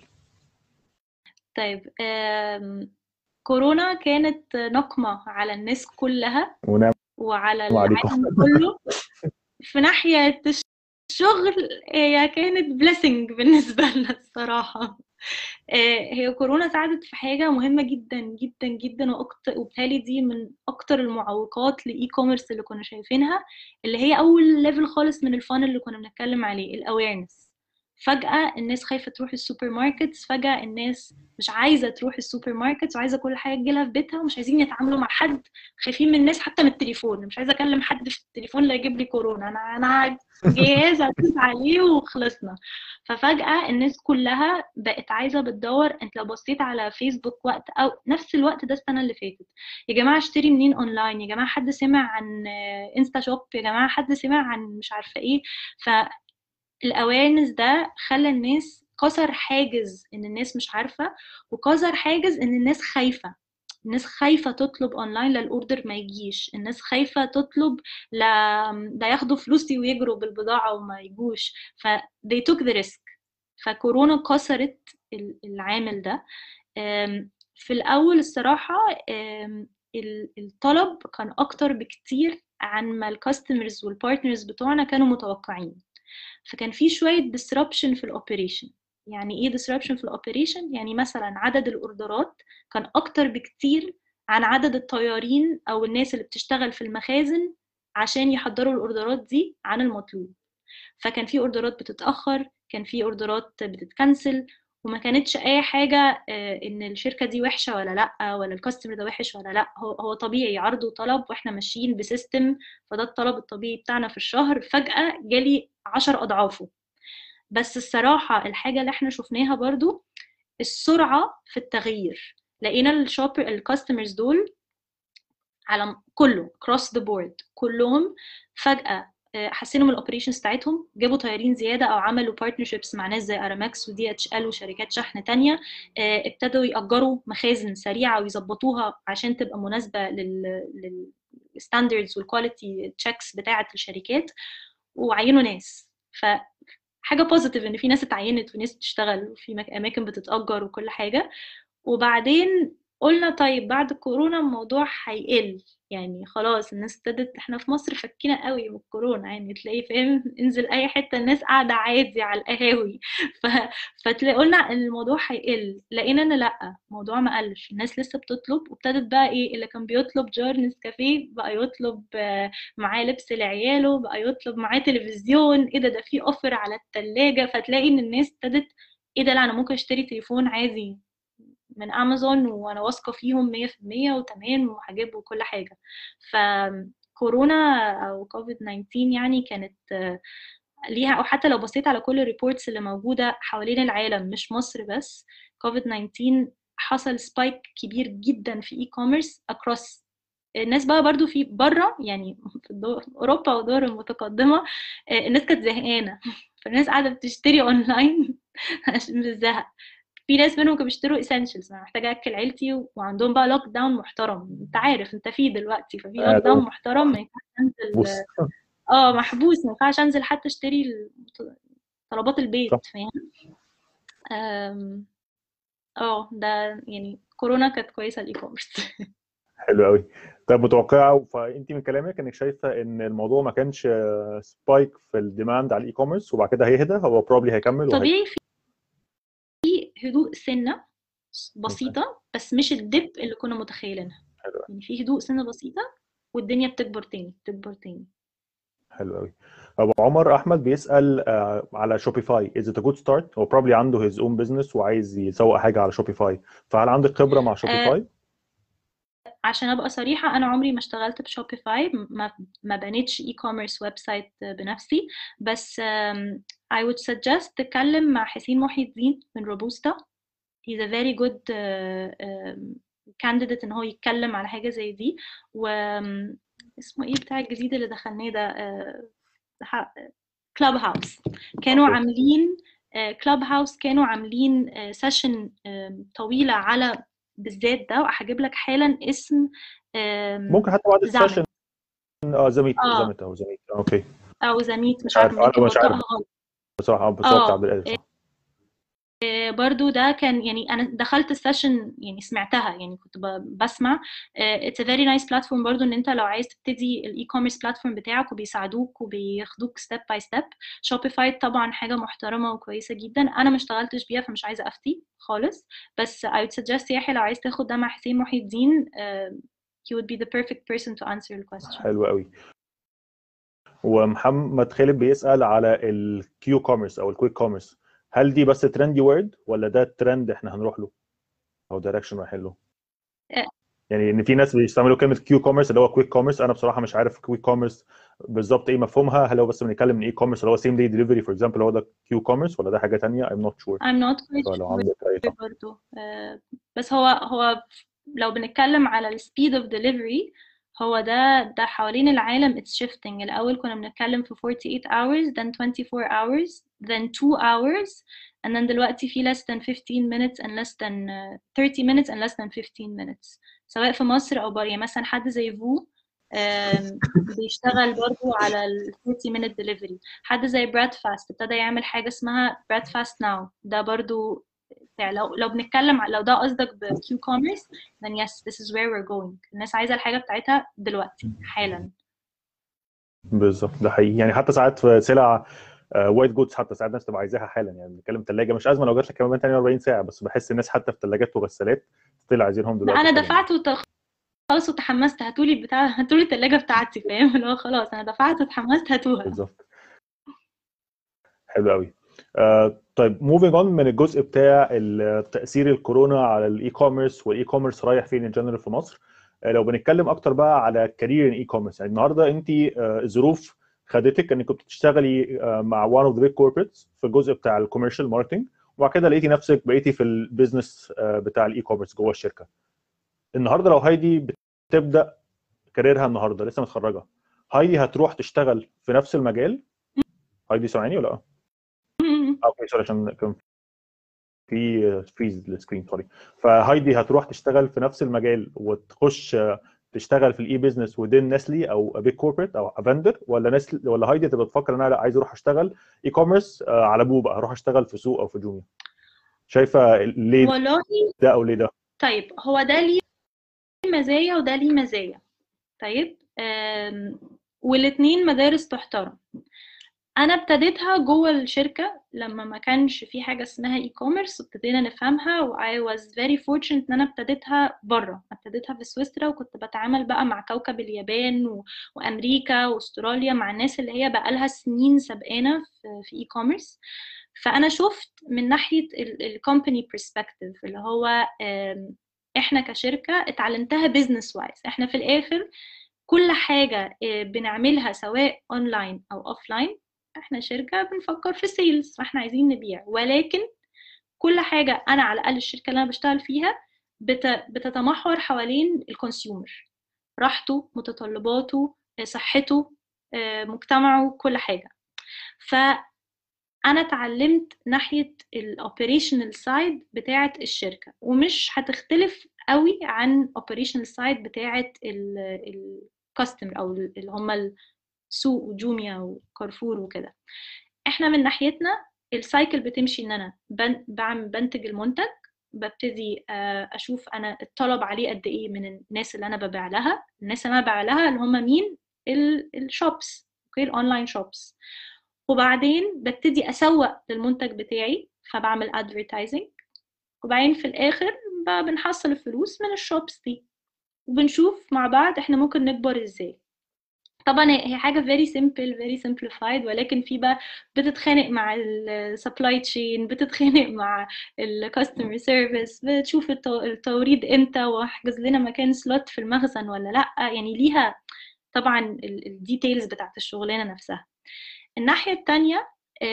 طيب آم، كورونا كانت نقمة على الناس كلها ونعم وعلى عليكم العالم كله في ناحية الشغل هي كانت blessing بالنسبة لنا الصراحة آه، هي كورونا ساعدت في حاجة مهمة جدا جدا جدا وأكتر وبالتالي دي من أكتر المعوقات لإي كوميرس اللي كنا شايفينها اللي هي أول ليفل خالص من الفن اللي كنا بنتكلم عليه الأويرنس فجأة الناس خايفة تروح السوبر ماركتس فجأة الناس مش عايزة تروح السوبر ماركتس وعايزة كل حاجة تجيلها في بيتها ومش عايزين يتعاملوا مع حد خايفين من الناس حتى من التليفون مش عايزة أكلم حد في التليفون لا يجيب لي كورونا أنا أنا جهاز أدوس عليه وخلصنا ففجأة الناس كلها بقت عايزة بتدور انت لو بصيت على فيسبوك وقت او نفس الوقت ده السنة اللي فاتت يا جماعة اشتري منين اونلاين يا جماعة حد سمع عن آه، انستا شوب يا جماعة حد سمع عن مش عارفة ايه فالاويرنس ده خلى الناس كسر حاجز ان الناس مش عارفة وكسر حاجز ان الناس خايفة الناس خايفة تطلب اونلاين لا الاوردر ما يجيش الناس خايفة تطلب لا ده ياخدوا فلوسي ويجروا بالبضاعة وما يجوش ف they took the risk فكورونا كسرت ال- العامل ده أم، في الأول الصراحة أم، ال- الطلب كان أكتر بكتير عن ما الكاستمرز والبارتنرز بتوعنا كانوا متوقعين فكان في شوية disruption في الأوبريشن يعني إيه disruption في الأوبريشن؟ يعني مثلا عدد الأوردرات كان أكتر بكتير عن عدد الطيارين أو الناس اللي بتشتغل في المخازن عشان يحضروا الأوردرات دي عن المطلوب فكان في اوردرات بتتاخر كان في اوردرات بتتكنسل وما كانتش اي حاجه آه، ان الشركه دي وحشه ولا لا ولا الكاستمر ده وحش ولا لا هو هو طبيعي عرض وطلب واحنا ماشيين بسيستم فده الطلب الطبيعي بتاعنا في الشهر فجاه جالي عشر اضعافه بس الصراحه الحاجه اللي احنا شفناها برضو السرعه في التغيير لقينا الشوبر الكاستمرز دول على كله cross the board كلهم فجأة آه، حسنوا من الاوبريشنز بتاعتهم جابوا طيارين زياده او عملوا بارتنرشيبس مع ناس زي ارامكس ودي اتش ال وشركات شحن تانية آه، ابتدوا يأجروا مخازن سريعه ويظبطوها عشان تبقى مناسبه لل للستاندردز والكواليتي تشيكس بتاعه الشركات وعينوا ناس فحاجه بوزيتيف ان في ناس اتعينت وناس بتشتغل وفي مك- اماكن بتتأجر وكل حاجه وبعدين قلنا طيب بعد كورونا الموضوع هيقل يعني خلاص الناس ابتدت احنا في مصر فكينا قوي من الكورونا يعني تلاقي فاهم انزل اي حته الناس قاعده عادي على القهاوي ف... فتلاقي قلنا ان الموضوع هيقل لقينا ان لا الموضوع ما قلش الناس لسه بتطلب وابتدت بقى ايه اللي كان بيطلب جار نسكافيه بقى يطلب آه، معاه لبس لعياله بقى يطلب معاه تلفزيون ايه ده ده في اوفر على التلاجة فتلاقي ان الناس ابتدت ايه ده لا انا ممكن اشتري تليفون عادي من امازون وانا واثقه فيهم 100% وتمام وهجيب وكل حاجه فكورونا او كوفيد 19 يعني كانت آه، ليها او حتى لو بصيت على كل الريبورتس اللي موجوده حوالين العالم مش مصر بس كوفيد 19 حصل سبايك كبير جدا في اي كوميرس اكروس الناس بقى برضو في بره يعني في الدول اوروبا والدول المتقدمه آه، الناس كانت زهقانه فالناس قاعده بتشتري اونلاين عشان بالزهق في ناس منهم كانوا بيشتروا essentials انا محتاجه اكل عيلتي وعندهم بقى لوك داون محترم انت عارف انت فيه دلوقتي ففي آه، لوك داون طبعاً. محترم ما ينفعش انزل بص اه محبوس ما ينفعش انزل حتى اشتري ال- طلبات البيت صح. فاهم أم، اه ده يعني كورونا كانت كويسه الاي كوميرس حلو قوي طب متوقعه فانت من كلامك انك شايفه ان الموضوع ما كانش سبايك في الديماند على الاي كوميرس وبعد كده هيهدى هو بروبلي هيكمل وهي... طبيعي في هدوء سنه بسيطه بس مش الدب اللي كنا متخيلينها حلو يعني في هدوء سنه بسيطه والدنيا بتكبر تاني بتكبر تاني حلو قوي ابو عمر احمد بيسال آه، على شوبيفاي از ات ا جود ستارت هو بروبلي عنده هيز اون بزنس وعايز يسوق حاجه على شوبيفاي فهل عندك خبره مع شوبيفاي عشان ابقى صريحه انا عمري ما اشتغلت بشوبيفاي ما ما بنيتش اي كوميرس ويب سايت بنفسي بس um, I would suggest تتكلم مع حسين محي الدين من روبوستا he's a very good uh, um, candidate ان هو يتكلم على حاجه زي دي و um, اسمه ايه بتاع الجديد اللي دخلناه ده كلاب هاوس كانوا أوكي. عاملين كلاب هاوس كانوا عاملين سيشن طويله على بالذات ده وهجيب لك حالا اسم آم، ممكن حتى بعد زعمت. السيشن اه زميت آه. زمت او زميت اوكي او زميت مش عارف، عارفه يمكن أنا مش عارف. بنطقها غلط بصراحه بالظبط آه. عبد القادر صح آه، برضو ده كان يعني انا دخلت السيشن يعني سمعتها يعني كنت ب- بسمع اتس ا فيري نايس بلاتفورم برضو ان انت لو عايز تبتدي الاي كوميرس بلاتفورم بتاعك وبيساعدوك وبياخدوك ستيب باي ستيب شوبيفاي طبعا حاجه محترمه وكويسه جدا انا ما اشتغلتش بيها فمش عايزه افتي خالص بس I would suggest يحيى لو عايز تاخد ده مع حسين محي الدين آه، he would be the perfect person to answer the question حلو قوي ومحمد خالد بيسأل على الكيو كوميرس او الكويك كوميرس هل دي بس ترندي وورد ولا ده ترند احنا هنروح له او دايركشن رايحين له آه. يعني ان في ناس بيستعملوا كلمه كيو كوميرس اللي هو كويك كوميرس انا بصراحه مش عارف كويك كوميرس بالظبط ايه مفهومها هل هو بس بنتكلم من اي كوميرس اللي هو سيم داي ديليفري فور اكزامبل هو ده كيو كوميرس ولا ده حاجه ثانيه I'm not sure I'm not quite فلو sure عندك اي طبعا برضو آه، بس هو هو لو بنتكلم على السبيد اوف ديليفري هو ده ده حوالين العالم it's shifting الأول كنا بنتكلم في 48 hours then 24 hours then 2 hours and then دلوقتي في less than 15 minutes and less than uh, 30 minutes and less than 15 minutes سواء في مصر أو بره يعني مثلا حد زي فو آم، بيشتغل برضو على ال 30 minute delivery حد زي براد فاست ابتدى يعمل حاجة اسمها براد فاست ناو ده برضو بتاع لو لو بنتكلم ع- لو ده قصدك بكيو كوميرس then yes this is where we're going الناس عايزة الحاجة بتاعتها دلوقتي حالا بالظبط ده حقيقي يعني حتى ساعات في سلع وايت جودز حتى ساعات الناس تبقى عايزاها حالا يعني بنتكلم ثلاجه مش ازمه لو جات لك كمان 48 ساعه بس بحس الناس حتى في ثلاجات وغسالات ستيل عايزينهم لا دلوقتي انا حالاً. دفعت وت- خلاص وتحمست هاتولي البتاع هاتولي التلاجة بتاعتي فاهم اللي هو خلاص انا دفعت وتحمست هاتوها بالظبط حلو قوي آه طيب موفينج اون من الجزء بتاع ال- تاثير الكورونا على الاي كوميرس والاي كوميرس رايح فين ان جنرال في مصر آه لو بنتكلم اكتر بقى على كارير الاي كوميرس يعني النهارده انت آه الظروف خدتك انك كنت بتشتغلي آه مع one of the big corporates في الجزء بتاع الكوميرشال ماركتنج وبعد كده لقيتي نفسك بقيتي في البيزنس آه بتاع الاي كوميرس جوه الشركه النهارده لو هايدي بتبدا كاريرها النهارده لسه متخرجه هايدي هتروح تشتغل في نفس المجال هايدي سامعني ولا لا؟ اوكي سوري عشان كان في فريز للسكرين سوري فهايدي هتروح تشتغل في نفس المجال وتخش تشتغل في الاي بزنس ودين نسلي او بيج كوربريت او فندر ولا نسل ولا هايدي تبقى تفكر ان انا لا عايز اروح اشتغل اي كوميرس على ابوه بقى اروح اشتغل في سوق او في جوميا شايفه ليه والله ده او ليه ده طيب هو ده ليه مزايا وده ليه مزايا طيب أم، والاتنين مدارس تحترم انا ابتديتها جوه الشركه لما ما كانش في حاجه اسمها اي كوميرس وابتدينا نفهمها و I was very fortunate ان انا ابتديتها بره ابتديتها في سويسرا وكنت بتعامل بقى مع كوكب اليابان و... وامريكا واستراليا مع الناس اللي هي بقالها سنين سابقانا في, في اي كوميرس فانا شفت من ناحيه الكومباني برسبكتيف اللي هو آم، احنا كشركه اتعلمتها بزنس وايز احنا في الاخر كل حاجه آه، بنعملها سواء اونلاين او اوفلاين احنا شركه بنفكر في سيلز فاحنا عايزين نبيع ولكن كل حاجه انا على الاقل الشركه اللي انا بشتغل فيها بت... بتتمحور حوالين الكونسيومر راحته متطلباته آه، صحته آه، مجتمعه كل حاجه ف انا اتعلمت ناحيه الاوبريشنال سايد بتاعه الشركه ومش هتختلف قوي عن اوبريشنال سايد بتاعه الكاستمر او اللي هم السوق وجوميا وكارفور وكده احنا من ناحيتنا السايكل بتمشي ان انا بعمل بنتج المنتج ببتدي اشوف انا الطلب عليه قد ايه من الناس اللي انا ببيع لها الناس اللي انا ببيع لها اللي هم مين الشوبس اوكي الاونلاين شوبس وبعدين ببتدي اسوق للمنتج بتاعي فبعمل ادفرتايزنج وبعدين في الاخر بنحصل الفلوس من الشوبس دي وبنشوف مع بعض احنا ممكن نكبر ازاي طبعا هي حاجه very simple very simplified ولكن في بقى بتتخانق مع السبلاي تشين بتتخانق مع الكاستمر سيرفيس بتشوف التوريد امتى واحجز لنا مكان سلوت في المخزن ولا لا يعني ليها طبعا الديتيلز بتاعت الشغلانه نفسها الناحيه التانية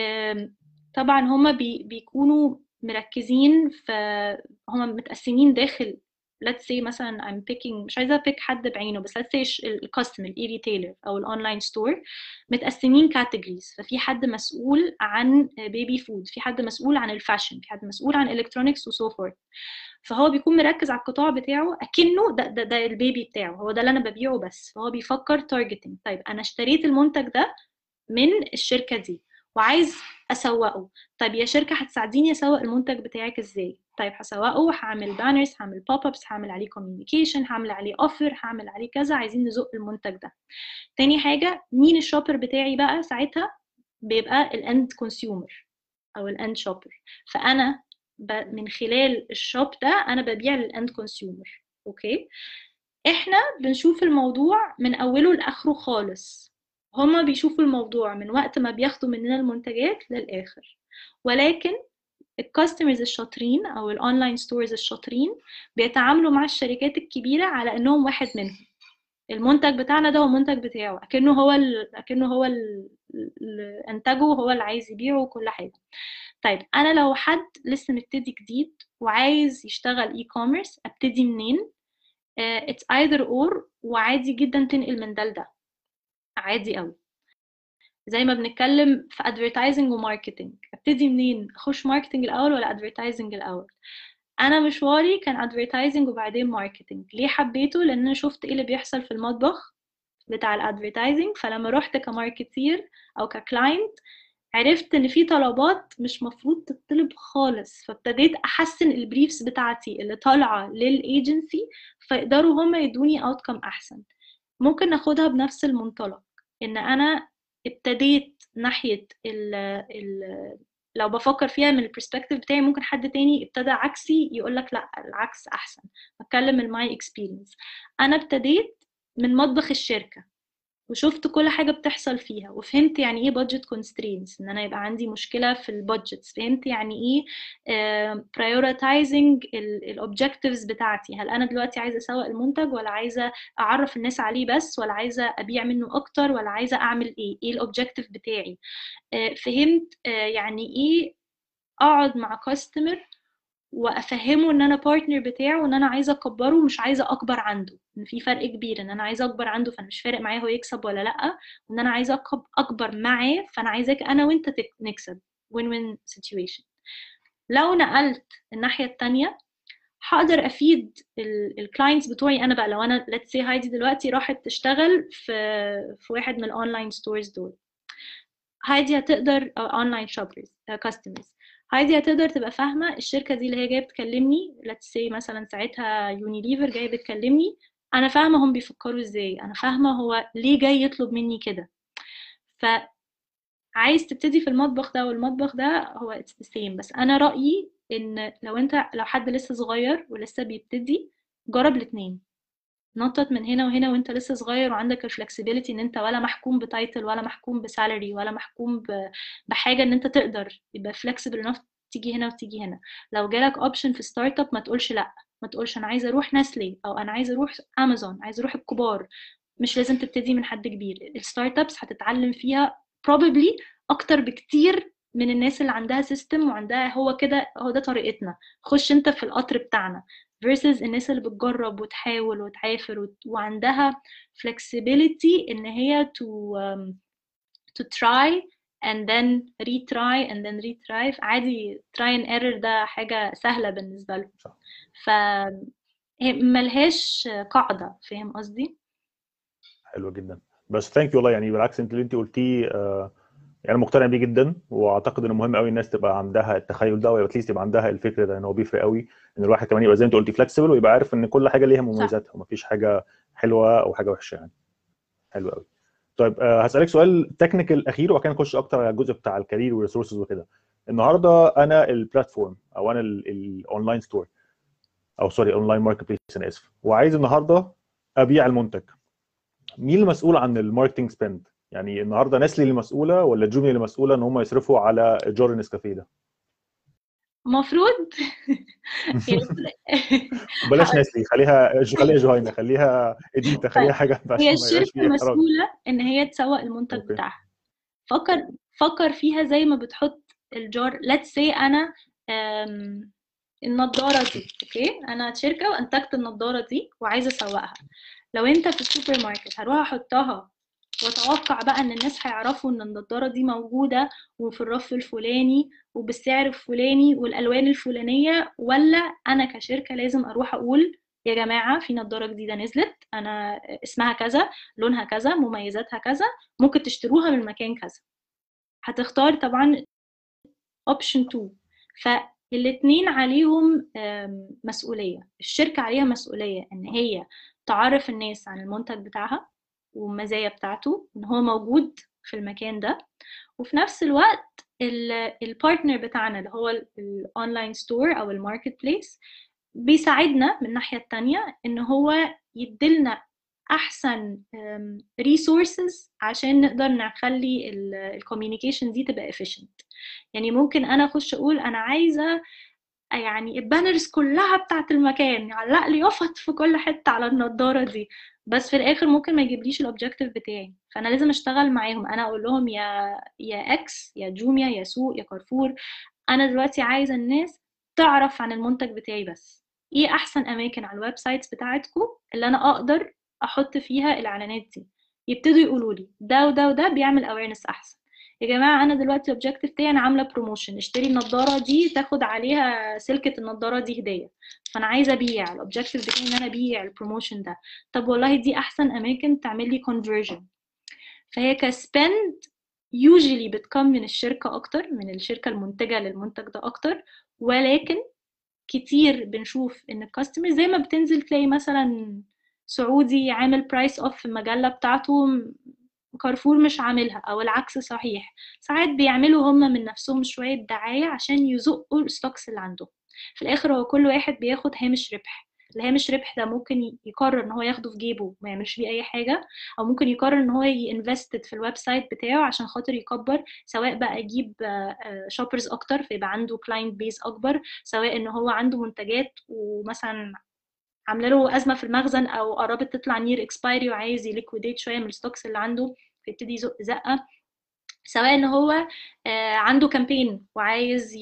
طبعا هما بيكونوا مركزين في هما متقسمين داخل let's say مثلا I'm picking مش عايزة pick حد بعينه بس let's say الكاستمر الاي ريتيلر أو الأونلاين ستور متقسمين categories ففي حد مسؤول عن بيبي فود في حد مسؤول عن الفاشن في حد مسؤول عن الكترونكس وسو فورث فهو بيكون مركز على القطاع بتاعه اكنه ده, ده, ده البيبي بتاعه هو ده اللي انا ببيعه بس فهو بيفكر تارجتنج طيب انا اشتريت المنتج ده من الشركه دي وعايز اسوقه طيب يا شركه هتساعديني اسوق المنتج بتاعك ازاي طيب هسوقه هعمل بانرز هعمل بوب ابس هعمل عليه كوميونيكيشن هعمل عليه اوفر هعمل عليه كذا عايزين نزق المنتج ده تاني حاجه مين الشوبر بتاعي بقى ساعتها بيبقى الاند كونسيومر او الاند شوبر فانا من خلال الشوب ده انا ببيع للاند كونسيومر اوكي احنا بنشوف الموضوع من اوله لاخره خالص هما بيشوفوا الموضوع من وقت ما بياخدوا مننا المنتجات للاخر ولكن الكاستمرز الشاطرين او الاونلاين ستورز الشاطرين بيتعاملوا مع الشركات الكبيره على انهم واحد منهم المنتج بتاعنا ده هو المنتج بتاعه اكنه هو ال... اكنه هو اللي انتجه هو اللي عايز يبيعه وكل حاجه طيب انا لو حد لسه مبتدي جديد وعايز يشتغل اي كوميرس ابتدي منين اتس ايذر اور وعادي جدا تنقل من ده لده عادي قوي زي ما بنتكلم في ادفرتايزنج وماركتنج ابتدي منين اخش ماركتنج الاول ولا ادفرتايزنج الاول انا مشواري كان ادفرتايزنج وبعدين ماركتنج ليه حبيته لان انا شفت ايه اللي بيحصل في المطبخ بتاع الادفرتايزنج فلما رحت كماركتير او ككلاينت عرفت ان في طلبات مش مفروض تطلب خالص فابتديت احسن البريفز بتاعتي اللي طالعه للايجنسي فيقدروا هم يدوني اوتكم احسن ممكن ناخدها بنفس المنطلق ان انا ابتديت ناحيه ال ال لو بفكر فيها من البرسبكتيف بتاعي ممكن حد تاني ابتدى عكسي يقول لك لا العكس احسن بتكلم من ماي اكسبيرينس انا ابتديت من مطبخ الشركه وشفت كل حاجة بتحصل فيها وفهمت يعني ايه budget constraints ان انا يبقى عندي مشكلة في البادجتس فهمت يعني ايه uh, prioritizing الاوبجكتيفز بتاعتي هل انا دلوقتي عايزة اسوق المنتج ولا عايزة اعرف الناس عليه بس ولا عايزة ابيع منه اكتر ولا عايزة اعمل ايه ايه الاوبجكتيف بتاعي uh, فهمت uh, يعني ايه اقعد مع كاستمر وافهمه ان انا بارتنر بتاعه وان انا عايزه اكبره ومش عايزه اكبر عنده ان في فرق كبير ان انا عايزه اكبر عنده فانا مش فارق معايا هو يكسب ولا لا وان انا عايزه اكبر معاه فانا عايزاك انا وانت نكسب وين وين سيتويشن لو نقلت الناحيه التانية هقدر افيد الكلاينتس بتوعي انا بقى لو انا let's say هايدي دلوقتي راحت تشتغل في في واحد من الاونلاين ستورز دول هايدي هتقدر اونلاين شوبرز كاستمرز هايدي هتقدر تبقى فاهمه الشركه دي اللي هي جايه بتكلمني let's say مثلا ساعتها يونيليفر جايه بتكلمني انا فاهمه هم بيفكروا ازاي انا فاهمه هو ليه جاي يطلب مني كده ف عايز تبتدي في المطبخ ده والمطبخ ده هو اتس ذا سيم بس انا رايي ان لو انت لو حد لسه صغير ولسه بيبتدي جرب الاثنين نطط من هنا وهنا وانت لسه صغير وعندك الفلكسبيليتي ان انت ولا محكوم بتايتل ولا محكوم بسالري ولا محكوم بحاجه ان انت تقدر يبقى فلكسبل انف تيجي هنا وتيجي هنا لو جالك اوبشن في ستارت اب ما تقولش لا ما تقولش انا عايزه اروح نسلي او انا عايزه اروح امازون عايزه اروح الكبار مش لازم تبتدي من حد كبير الستارت ابس هتتعلم فيها probably اكتر بكتير من الناس اللي عندها سيستم وعندها هو كده هو ده طريقتنا خش انت في القطر بتاعنا versus الناس اللي بتجرب وتحاول وتعافر وت... وعندها flexibility ان هي to um, to try and then retry and then retry عادي try and error ده حاجة سهلة بالنسبة لهم صح. ف هي ملهاش قاعدة فاهم قصدي؟ حلو جدا بس ثانك يو والله يعني بالعكس انت اللي انت قلتيه آه، يعني مقتنع بيه جدا واعتقد انه مهم قوي الناس تبقى عندها التخيل ده او اتليست يبقى عندها الفكر ده ان هو بيفرق قوي ان الواحد كمان يبقى زي ما انت قلتي فلكسبل ويبقى عارف ان كل حاجه ليها مميزاتها ومفيش حاجه حلوه او حاجه وحشه يعني حلو قوي طيب آه، هسالك سؤال تكنيكال اخير وبعد كده نخش اكتر على الجزء بتاع الكارير والريسورسز وكده النهارده انا البلاتفورم او انا الاونلاين ستور او سوري اونلاين ماركت بليس انا اسف وعايز النهارده ابيع المنتج مين المسؤول عن الماركتنج سبند يعني النهارده نسلي اللي مسؤوله ولا جوميا اللي مسؤوله ان هم يصرفوا على ايجار النسكافيه ده المفروض بلاش نسلي خليها خليها جهينه خليها اديتا خليها حاجه عشان ما هي يبقاش الشركة فيه احراج مسؤولة إن هي تسوق المنتج أوكي. بتاعها فكر فكر فيها زي ما بتحط الجار let's say أنا أم، النضارة دي أوكي أنا شركة وأنتجت النضارة دي وعايزة أسوقها لو أنت في السوبر ماركت هروح أحطها وأتوقع بقى إن الناس هيعرفوا إن النضارة دي موجودة وفي الرف الفلاني وبالسعر الفلاني والألوان الفلانية ولا أنا كشركة لازم أروح أقول يا جماعة في نضارة جديدة نزلت أنا اسمها كذا لونها كذا مميزاتها كذا ممكن تشتروها من مكان كذا هتختار طبعا option 2 فالاتنين عليهم آم، مسؤولية الشركة عليها مسؤولية إن هي تعرف الناس عن المنتج بتاعها والمزايا بتاعته إن هو موجود في المكان ده وفي نفس الوقت البارتنر بتاعنا اللي هو الاونلاين ستور او الماركت بليس بيساعدنا من الناحية التانية إن هو يديلنا أحسن ريسورسز عشان نقدر نخلي الكوميونيكيشن دي تبقى efficient يعني ممكن أنا أخش أقول أنا عايزة يعني البانرز كلها بتاعت المكان يعلق لي يفط في كل حتة على النضارة دي بس في الآخر ممكن ما يجيبليش الأوبجيكتيف بتاعي فأنا لازم أشتغل معاهم أنا أقول لهم يا يا إكس يا جوميا يا سوق يا كارفور أنا دلوقتي عايزة الناس تعرف عن المنتج بتاعي بس ايه احسن اماكن على الويب سايتس بتاعتكم اللي انا اقدر احط فيها الاعلانات دي يبتدوا يقولوا لي ده وده وده بيعمل اويرنس احسن يا جماعه انا دلوقتي الاوبجيكتيف بتاعي انا عامله بروموشن اشتري النضاره دي تاخد عليها سلكه النضاره دي هديه فانا عايزه ابيع الاوبجيكتيف بتاعي ان انا ابيع البروموشن ده طب والله دي احسن اماكن تعمل لي كونفرجن فهي كسبند يوجولي بتكم من الشركه اكتر من الشركه المنتجه للمنتج ده اكتر ولكن كتير بنشوف ان الكاستمر زي ما بتنزل تلاقي مثلا سعودي عامل برايس اوف في المجله بتاعته كارفور مش عاملها او العكس صحيح ساعات بيعملوا هم من نفسهم شويه دعايه عشان يزقوا الستوكس اللي عندهم في الاخر هو كل واحد بياخد هامش ربح الهامش ربح ده ممكن يقرر ان هو ياخده في جيبه ما يعملش بيه اي حاجه او ممكن يقرر ان هو ينفستد في الويب سايت بتاعه عشان خاطر يكبر سواء بقى يجيب شوبرز اكتر فيبقى عنده كلاينت بيز اكبر سواء ان هو عنده منتجات ومثلا عامله له ازمه في المخزن او قربت تطلع نير اكسبايري وعايز يليكويديت شويه من الستوكس اللي عنده فيبتدي يزق زقه سواء ان هو عنده كامبين وعايز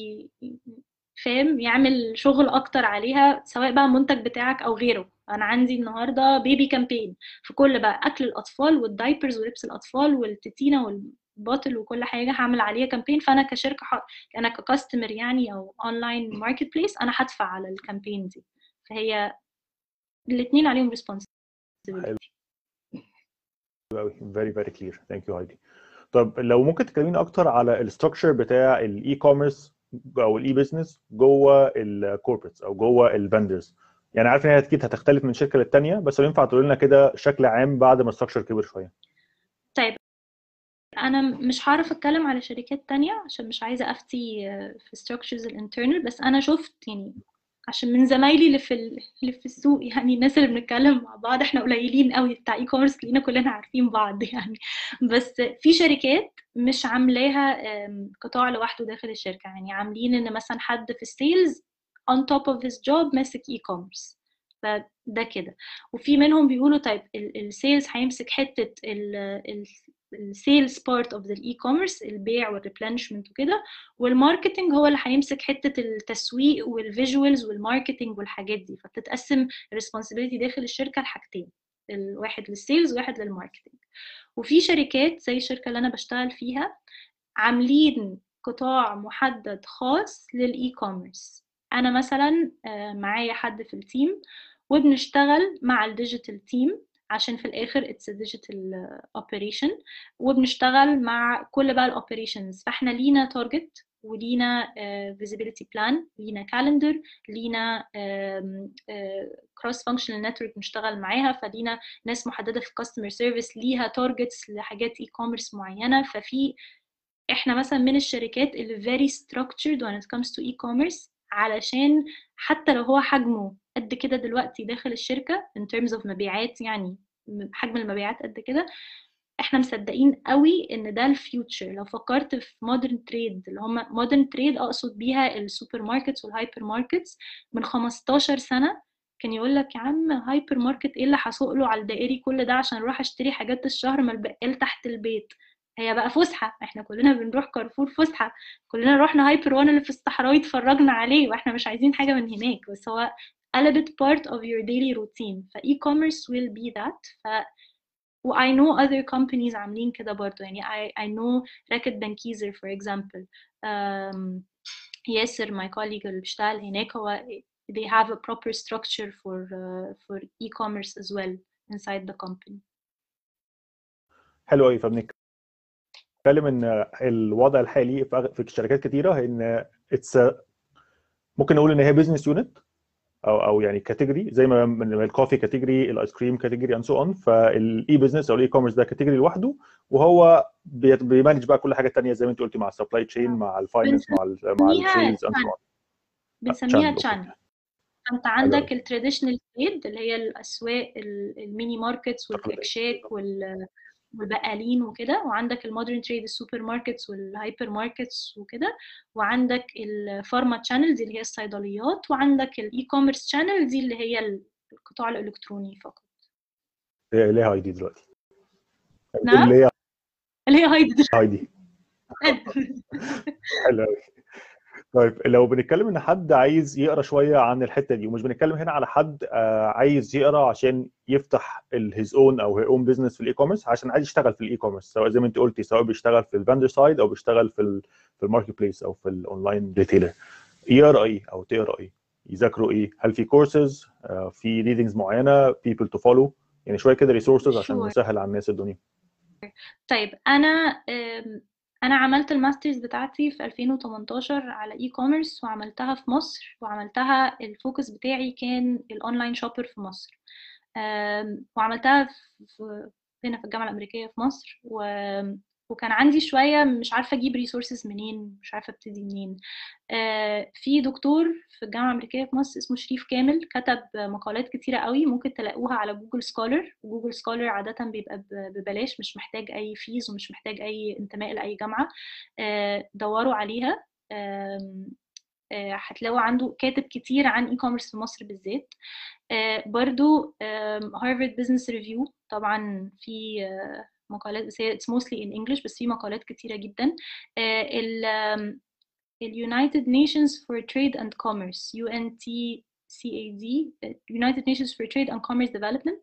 فاهم يعمل شغل اكتر عليها سواء بقى منتج بتاعك او غيره انا عندي النهارده بيبي كامبين في كل بقى اكل الاطفال والدايبرز ولبس الاطفال والتتينه والباطل وكل حاجه هعمل عليها كامبين فانا كشركه ح... انا ككاستمر يعني او اونلاين ماركت بليس انا هدفع على الكامبين دي فهي الاثنين عليهم responsibility قوي فيري فيري كلير ثانك يو هايدي طب لو ممكن تكلميني اكتر على الاستراكشر بتاع الاي كوميرس او الاي بزنس جوه الكوربريتس او جوه الفندرز يعني عارف ان هي اكيد هتختلف من شركه للتانيه بس لو ينفع تقول لنا كده شكل عام بعد ما الاستراكشر كبر شويه طيب انا مش هعرف اتكلم على شركات تانية عشان مش عايزه افتي في structures الانترنال بس انا شفت يعني عشان من زمايلي اللي في اللي في السوق يعني الناس اللي بنتكلم مع بعض احنا قليلين قوي بتاع اي كوميرس تلاقينا كلنا عارفين بعض يعني بس في شركات مش عاملاها قطاع لوحده داخل الشركه يعني عاملين ان مثلا حد في السيلز on top of his job ماسك اي كوميرس فده كده وفي منهم بيقولوا طيب السيلز هيمسك حته السيلز بارت اوف ذا الاي كوميرس البيع والريبلانشمنت وكده والماركتنج هو اللي هيمسك حته التسويق والفيجوالز والماركتنج والحاجات دي فبتتقسم الريسبونسبيلتي داخل الشركه لحاجتين الواحد للسيلز وواحد للماركتنج وفي شركات زي الشركه اللي انا بشتغل فيها عاملين قطاع محدد خاص للاي كوميرس انا مثلا معايا حد في التيم وبنشتغل مع الديجيتال تيم عشان في الاخر اتس ديجيتال اوبريشن وبنشتغل مع كل بقى الاوبريشنز فاحنا لينا تارجت ولينا فيزيبيليتي بلان لينا كالندر لينا كروس فانكشنال نتورك بنشتغل معاها فلينا ناس محدده في كاستمر سيرفيس ليها تارجتس لحاجات اي كوميرس معينه ففي احنا مثلا من الشركات اللي very structured when it comes to e-commerce علشان حتى لو هو حجمه قد كده دلوقتي داخل الشركة in terms of مبيعات يعني حجم المبيعات قد كده احنا مصدقين قوي ان ده الفيوتشر لو فكرت في مودرن تريد اللي هم مودرن تريد اقصد بيها السوبر ماركتس والهايبر ماركتس من 15 سنة كان يقول لك يا عم هايبر ماركت ايه اللي هسوق له على الدائري كل ده عشان اروح اشتري حاجات الشهر ما البقال تحت البيت هي بقى فسحه احنا كلنا بنروح كارفور فسحه كلنا رحنا هايبر وان اللي في الصحراوي اتفرجنا عليه واحنا مش عايزين حاجه من هناك بس هو قلبت part of your daily routine ف e-commerce will be that ف و I know other companies عاملين كده برضه يعني I, I know راكت بنكيزر for example um, ياسر my colleague اللي بيشتغل هناك هو they have a proper structure for uh, for e-commerce as well inside the company حلو قوي فبنتكلم ان الوضع الحالي في شركات كتيره ان اتس ممكن نقول ان هي بزنس يونت او او يعني كاتيجوري زي ما من الكوفي كاتيجوري الايس كريم كاتيجوري اند سو اون فالاي بزنس او الاي كوميرس ده كاتيجوري لوحده وهو بيمانج بقى كل حاجه ثانيه زي ما انت قلتي مع السبلاي تشين مع الفاينانس مع ال مع السيلز اند سو اون بنسميها تشانل انت عندك التراديشنال تريد اللي هي الاسواق الميني ماركتس والاكشاك وال والبقالين وكده وعندك المودرن تريد السوبر ماركتس والهايبر ماركتس وكده وعندك الفارما تشانل دي اللي هي الصيدليات وعندك الاي كوميرس تشانل دي اللي هي القطاع الالكتروني فقط هي ليها اي دي دلوقتي نعم اللي هي اللي هي هايدي اي دي حلو قوي طيب لو بنتكلم ان حد عايز يقرا شويه عن الحته دي ومش بنتكلم هنا على حد عايز يقرا عشان يفتح الهيز اون او هي اون بزنس في الاي كوميرس عشان عايز يشتغل في الاي كوميرس سواء زي ما انت قلتي سواء بيشتغل في الفندر سايد او بيشتغل في ال في الماركت بليس او في الاونلاين ريتيلر يقرا ايه او تقرا ايه يذاكروا ايه هل في كورسز في ريدنجز معينه بيبل تو فولو يعني شويه كده ريسورسز عشان Sure. نسهل على الناس الدنيا طيب انا انا عملت الماسترز بتاعتي في 2018 على اي كوميرس وعملتها في مصر وعملتها الفوكس بتاعي كان الاونلاين شوبر في مصر وعملتها في هنا في الجامعه الامريكيه في مصر و وكان عندي شويه مش عارفه اجيب ريسورسز منين مش عارفه ابتدي منين في دكتور في الجامعه الامريكيه في مصر اسمه شريف كامل كتب مقالات كتيره قوي ممكن تلاقوها على جوجل سكولر جوجل سكولر عاده بيبقى ببلاش مش محتاج اي فيز ومش محتاج اي انتماء لاي جامعه دوروا عليها هتلاقوا عنده كاتب كتير عن اي كوميرس في مصر بالذات برضو هارفارد بزنس ريفيو طبعا في مقالات بس هي it's mostly in English بس في مقالات كتيرة جدا ال United Nations for Trade and Commerce UNTCAD United Nations for Trade and Commerce Development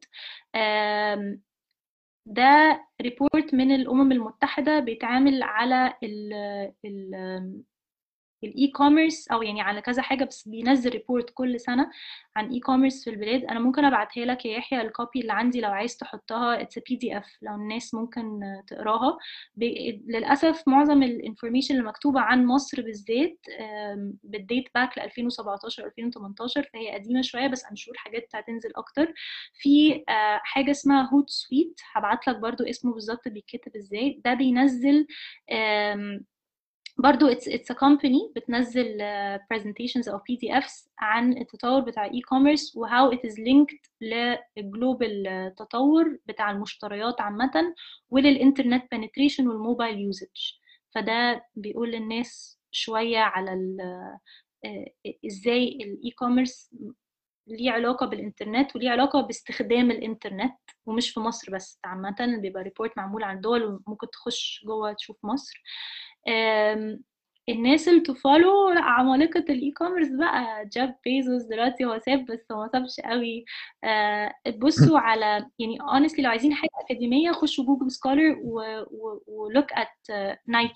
ده ريبورت من الأمم المتحدة بيتعامل على ال ال الاي كوميرس او يعني على كذا حاجه بس بينزل ريبورت كل سنه عن اي كوميرس في البلاد انا ممكن ابعتها لك يا يحيى الكوبي اللي عندي لو عايز تحطها اتس بي دي اف لو الناس ممكن تقراها للاسف معظم الانفورميشن اللي مكتوبه عن مصر بالذات بالديت باك ل 2017 2018 فهي قديمه شويه بس ام شور حاجات هتنزل اكتر في حاجه اسمها هوت سويت هبعت لك برضو اسمه بالظبط بيتكتب ازاي ده بينزل برضو it's, it's a company بتنزل uh, presentations أو PDFs عن التطور بتاع اي كوميرس و how it is linked للجلوبال تطور بتاع المشتريات عامة وللإنترنت penetration والموبايل usage فده بيقول للناس شوية على ال, uh, ازاي الاي كوميرس ليه علاقة بالإنترنت وليه علاقة باستخدام الإنترنت ومش في مصر بس عامة بيبقى ريبورت معمول عن دول وممكن تخش جوه تشوف مصر الناس اللي تفولو لا عمالقة الاي كوميرس بقى جاب بيزوس دلوقتي هو ساب بس هو ما سابش قوي بصوا على يعني honestly لو عايزين حاجة أكاديمية خشوا جوجل سكولر ولوك ات نايكي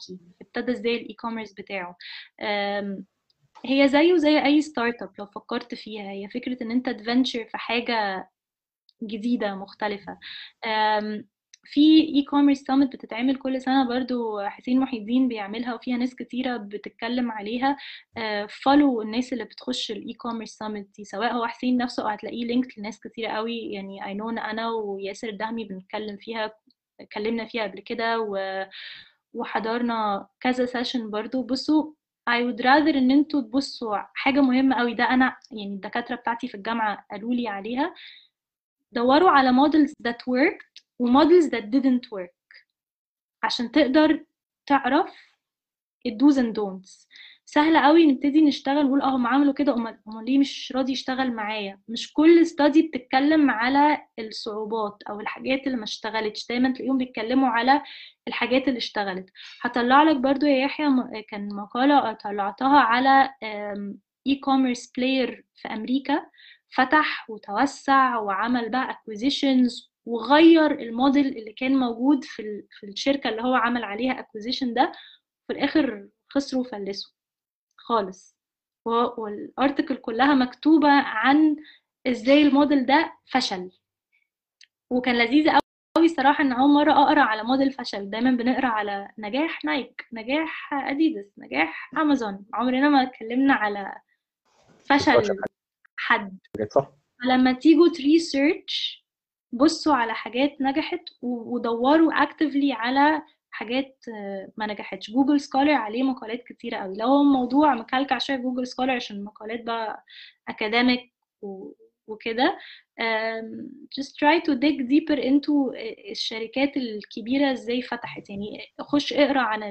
وابتدى ازاي الاي كوميرس بتاعه أم، هي زيه زي اي ستارت اب لو فكرت فيها هي فكرة ان انت تفنتشر في حاجة جديدة مختلفة أم، في اي كوميرس سامت بتتعمل كل سنة برضو حسين محي الدين بيعملها وفيها ناس كتيرة بتتكلم عليها فولو الناس اللي بتخش الاي كوميرس سامت دي سواء هو حسين نفسه او هتلاقيه لينكد لناس كتيرة قوي يعني اي نو انا وياسر الدهمي بنتكلم فيها اتكلمنا فيها قبل كده و... وحضرنا كذا سيشن برضو بصوا I would rather ان انتوا تبصوا حاجة مهمة قوي ده انا يعني الدكاترة بتاعتي في الجامعة قالوا لي عليها دوروا على models that worked و models that didn't work عشان تقدر تعرف الدوز اند دونتس سهل قوي نبتدي نشتغل نقول اه هم عملوا كده امال امال ليه مش راضي يشتغل معايا مش كل استادي بتتكلم على الصعوبات او الحاجات اللي ما اشتغلتش دايما تلاقيهم بيتكلموا على الحاجات اللي اشتغلت هطلع لك برضو يا يحيى م- كان مقالة طلعتها على اي كوميرس بلاير في امريكا فتح وتوسع وعمل بقى acquisitions وغير الموديل اللي كان موجود في ال- في الشركة اللي هو عمل عليها acquisition ده في الاخر خسروا وفلسوا خالص و- والارتكل كلها مكتوبة عن ازاي الموديل ده فشل وكان لذيذ قوي صراحة ان اول مرة اقرا على موديل فشل دايما بنقرا على نجاح نايك نجاح اديداس نجاح امازون عمرنا ما اتكلمنا على فشل حد صح فلما تيجوا تريسيرش بصوا على حاجات نجحت و- ودوروا اكتفلي على حاجات آه، ما نجحتش جوجل سكولر عليه مقالات كتيرة قوي لو هو موضوع مكلكع شوية جوجل سكولر عشان المقالات بقى اكاديميك وكده um, just try to dig deeper into الشركات الكبيرة ازاي فتحت يعني خش اقرا عن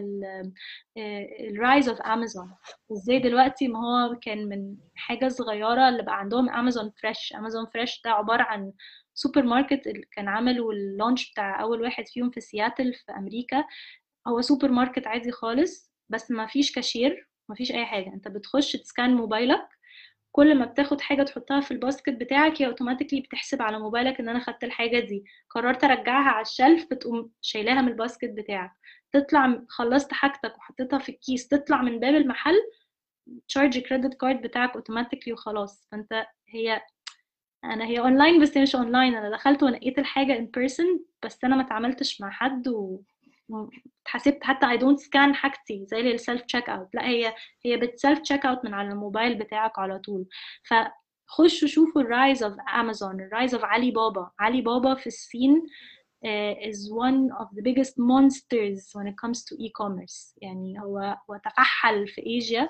الرايز اوف امازون ازاي دلوقتي ما هو كان من حاجة صغيرة اللي بقى عندهم امازون فريش امازون فريش ده عبارة عن سوبر ماركت اللي كان عملوا اللانش بتاع اول واحد فيهم في سياتل في امريكا هو سوبر ماركت عادي خالص بس ما فيش كاشير ما فيش اي حاجة انت بتخش تسكان موبايلك كل ما بتاخد حاجة تحطها في الباسكت بتاعك هي اوتوماتيكلي بتحسب على موبايلك ان انا خدت الحاجة دي قررت ارجعها على الشلف بتقوم شايلاها من الباسكت بتاعك تطلع خلصت حاجتك وحطيتها في الكيس تطلع من باب المحل تشارج كريدت كارد بتاعك اوتوماتيكلي وخلاص فانت هي انا هي اونلاين بس هي مش اونلاين انا دخلت ونقيت الحاجة in person بس انا ما اتعاملتش مع حد و اتحسبت حتى I don't scan حاجتي زي السيلف تشيك اوت لا هي هي بتسيلف تشيك اوت من على الموبايل بتاعك على طول فخشوا شوفوا الرايز اوف امازون الرايز اوف علي بابا علي بابا في الصين uh, is one of the biggest monsters when it comes to e-commerce يعني هو هو تفحل في ايجيا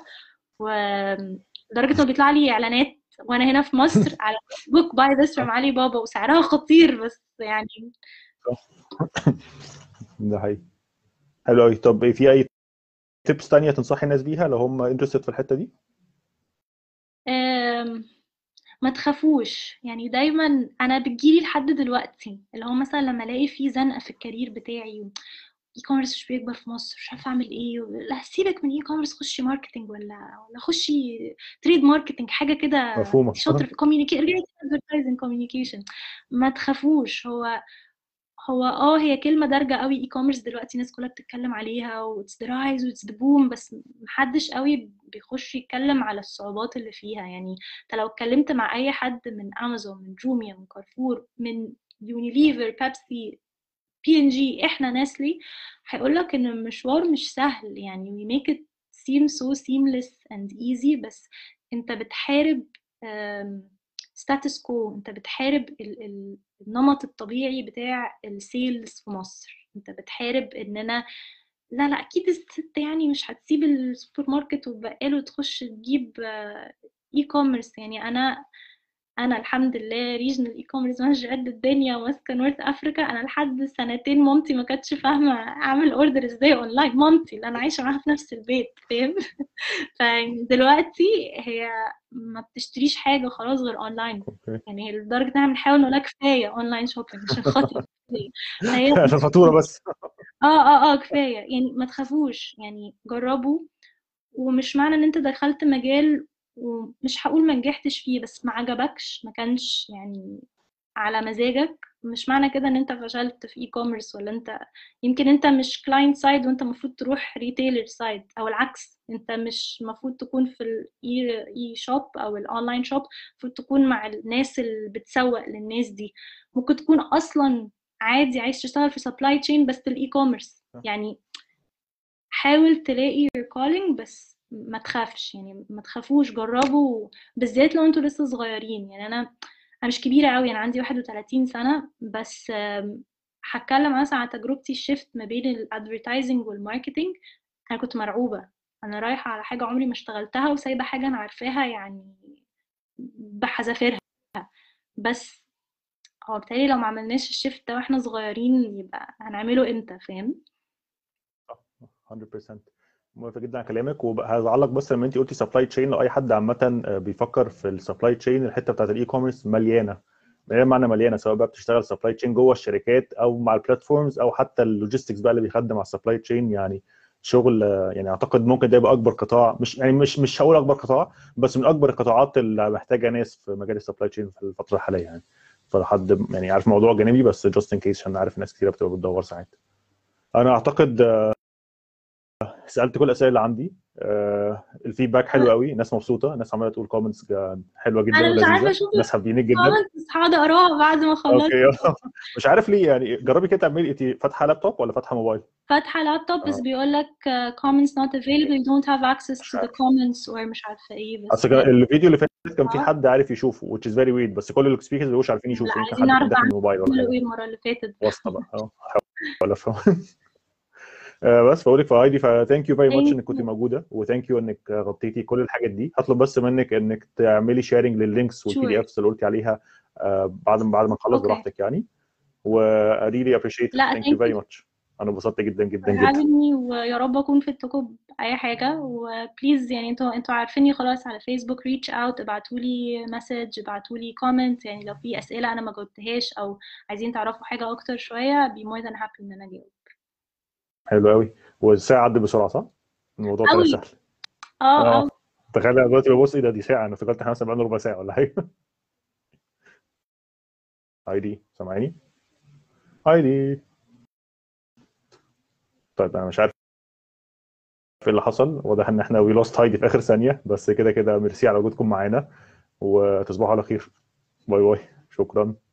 ولدرجة انه بيطلع لي اعلانات وانا هنا في مصر على فيسبوك باي ذس from علي بابا وسعرها خطير بس يعني ده حقيقي حلو قوي طب في اي تيبس تانية تنصحي الناس بيها لو هم انترستد في الحتة دي؟ أم، ما تخافوش يعني دايما انا بتجيلي لحد دلوقتي اللي هو مثلا لما الاقي في زنقه في الكارير بتاعي اي كوميرس مش بيكبر في مصر مش عارفه اعمل ايه لا سيبك من اي كوميرس خشي ماركتنج ولا ولا خشي تريد ماركتنج حاجه كده مفهومة شاطر في كوميونيكيشن رجعت ادفرتايزنج كوميونيكيشن ما تخافوش هو هو اه هي كلمه دارجه قوي اي كوميرس دلوقتي الناس كلها بتتكلم عليها واتس ذا رايز واتس ذا بوم بس محدش قوي بيخش يتكلم على الصعوبات اللي فيها يعني انت لو اتكلمت مع اي حد من امازون من جوميا من كارفور من يونيليفر بيبسي بي ان جي احنا ناسلي هيقول لك ان المشوار مش سهل يعني we make it seem so seamless and easy بس انت بتحارب ستاتس كو انت بتحارب ال ال النمط الطبيعي بتاع السيلز في مصر انت بتحارب اننا لا لا اكيد الست يعني مش هتسيب السوبر ماركت والبقاله وتخش تجيب اي كوميرس يعني انا انا الحمد لله ريجنال اي كوميرس ماشيه قد الدنيا وماسكه نورث افريكا انا لحد سنتين مامتي ما كانتش فاهمه اعمل اوردر ازاي اونلاين مامتي اللي انا عايشه معاها في نفس البيت فاهم فدلوقتي هي ما بتشتريش حاجه خلاص غير اونلاين يعني هي لدرجه ان احنا بنحاول نقول لها كفايه اونلاين شوبينج عشان خاطر عشان الفاتوره بس اه اه اه كفايه يعني ما تخافوش يعني جربوا ومش معنى ان انت دخلت مجال ومش هقول ما نجحتش فيه بس ما عجبكش ما كانش يعني على مزاجك مش معنى كده ان انت فشلت في اي كوميرس ولا انت يمكن انت مش كلاينت سايد وانت المفروض تروح ريتيلر سايد او العكس انت مش المفروض تكون في الاي اي شوب او الاونلاين شوب المفروض تكون مع الناس اللي بتسوق للناس دي ممكن تكون اصلا عادي عايز تشتغل في سبلاي تشين بس الاي كوميرس يعني حاول تلاقي your calling بس ما تخافش يعني ما تخافوش جربوا بالذات لو انتوا لسه صغيرين يعني انا انا مش كبيره قوي انا عندي 31 سنه بس هتكلم مثلا عن تجربتي الشيفت ما بين الادفرتايزنج والماركتنج انا كنت مرعوبه انا رايحه على حاجه عمري ما اشتغلتها وسايبه حاجه انا عارفاها يعني بحذافيرها بس هو بالتالي لو ما عملناش الشيفت ده واحنا صغيرين يبقى هنعمله امتى فاهم 100% موافق جدا على كلامك وهزعلك بس لما انت قلتي سبلاي تشين لو اي حد عامه بيفكر في السبلاي تشين الحته بتاعت الاي كوميرس مليانه مليانه معنى مليانه سواء بقى بتشتغل سبلاي تشين جوه الشركات او مع البلاتفورمز او حتى اللوجيستكس بقى اللي بيخدم على السبلاي تشين يعني شغل يعني اعتقد ممكن ده يبقى اكبر قطاع مش يعني مش مش هقول اكبر قطاع بس من اكبر القطاعات اللي محتاجه ناس في مجال السبلاي تشين في الفتره الحاليه يعني فلحد يعني عارف موضوع جانبي بس جاست ان كيس عشان عارف ناس كتير بتبقى بتدور ساعات انا اعتقد سالت كل الاسئله اللي عندي آه الفيدباك حلو قوي الناس مبسوطه الناس عماله تقول كومنتس حلوه جدا انا مش عارفه اشوف الناس حابينك جدا كومنتس هقعد اقراها بعد ما اخلص اوكي مش عارف ليه يعني جربي كده تعملي انت فاتحه لابتوب ولا فاتحه موبايل فاتحه لابتوب بس بيقول لك comments not available you don't have access to the comments or مش عارفه ايه بس اصل الفيديو اللي فات كان في حد عارف يشوفه which is very weird بس كل السبيكرز ما بيبقوش عارفين يشوفوا يمكن حد داخل الموبايل ولا ايه المره اللي فاتت واسطه بقى اه ولا فاهم بس بقول لك فهايدي فثانك يو فيري ماتش انك كنت موجوده وثانك يو انك غطيتي كل الحاجات دي هطلب بس منك انك تعملي شيرنج لللينكس والبي دي افس اللي قلتي عليها بعد ما بعد ما نخلص براحتك يعني و ريلي ابريشيت ثانك يو فيري ماتش انا انبسطت جدا جدا جدا عجبني ويا رب اكون فدتكم باي حاجه وبليز يعني انتوا انتوا عارفيني خلاص على فيسبوك ريتش اوت ابعتوا لي مسج ابعتوا لي كومنت يعني لو في اسئله انا ما جاوبتهاش او عايزين تعرفوا حاجه اكتر شويه بي مور ذان هابي ان انا اجاوب حلو قوي والساعه عدت بسرعه صح؟ الموضوع طلع سهل اه اه تخيل انا دلوقتي ببص ايه ده دي ساعه انا افتكرت احنا مثلا بقالنا ربع ساعه ولا حاجه هايدي سامعيني؟ هايدي طيب انا مش عارف ايه اللي حصل واضح ان احنا وي لوست هايدي في اخر ثانيه بس كده كده ميرسي على وجودكم معانا وتصبحوا على خير باي باي شكرا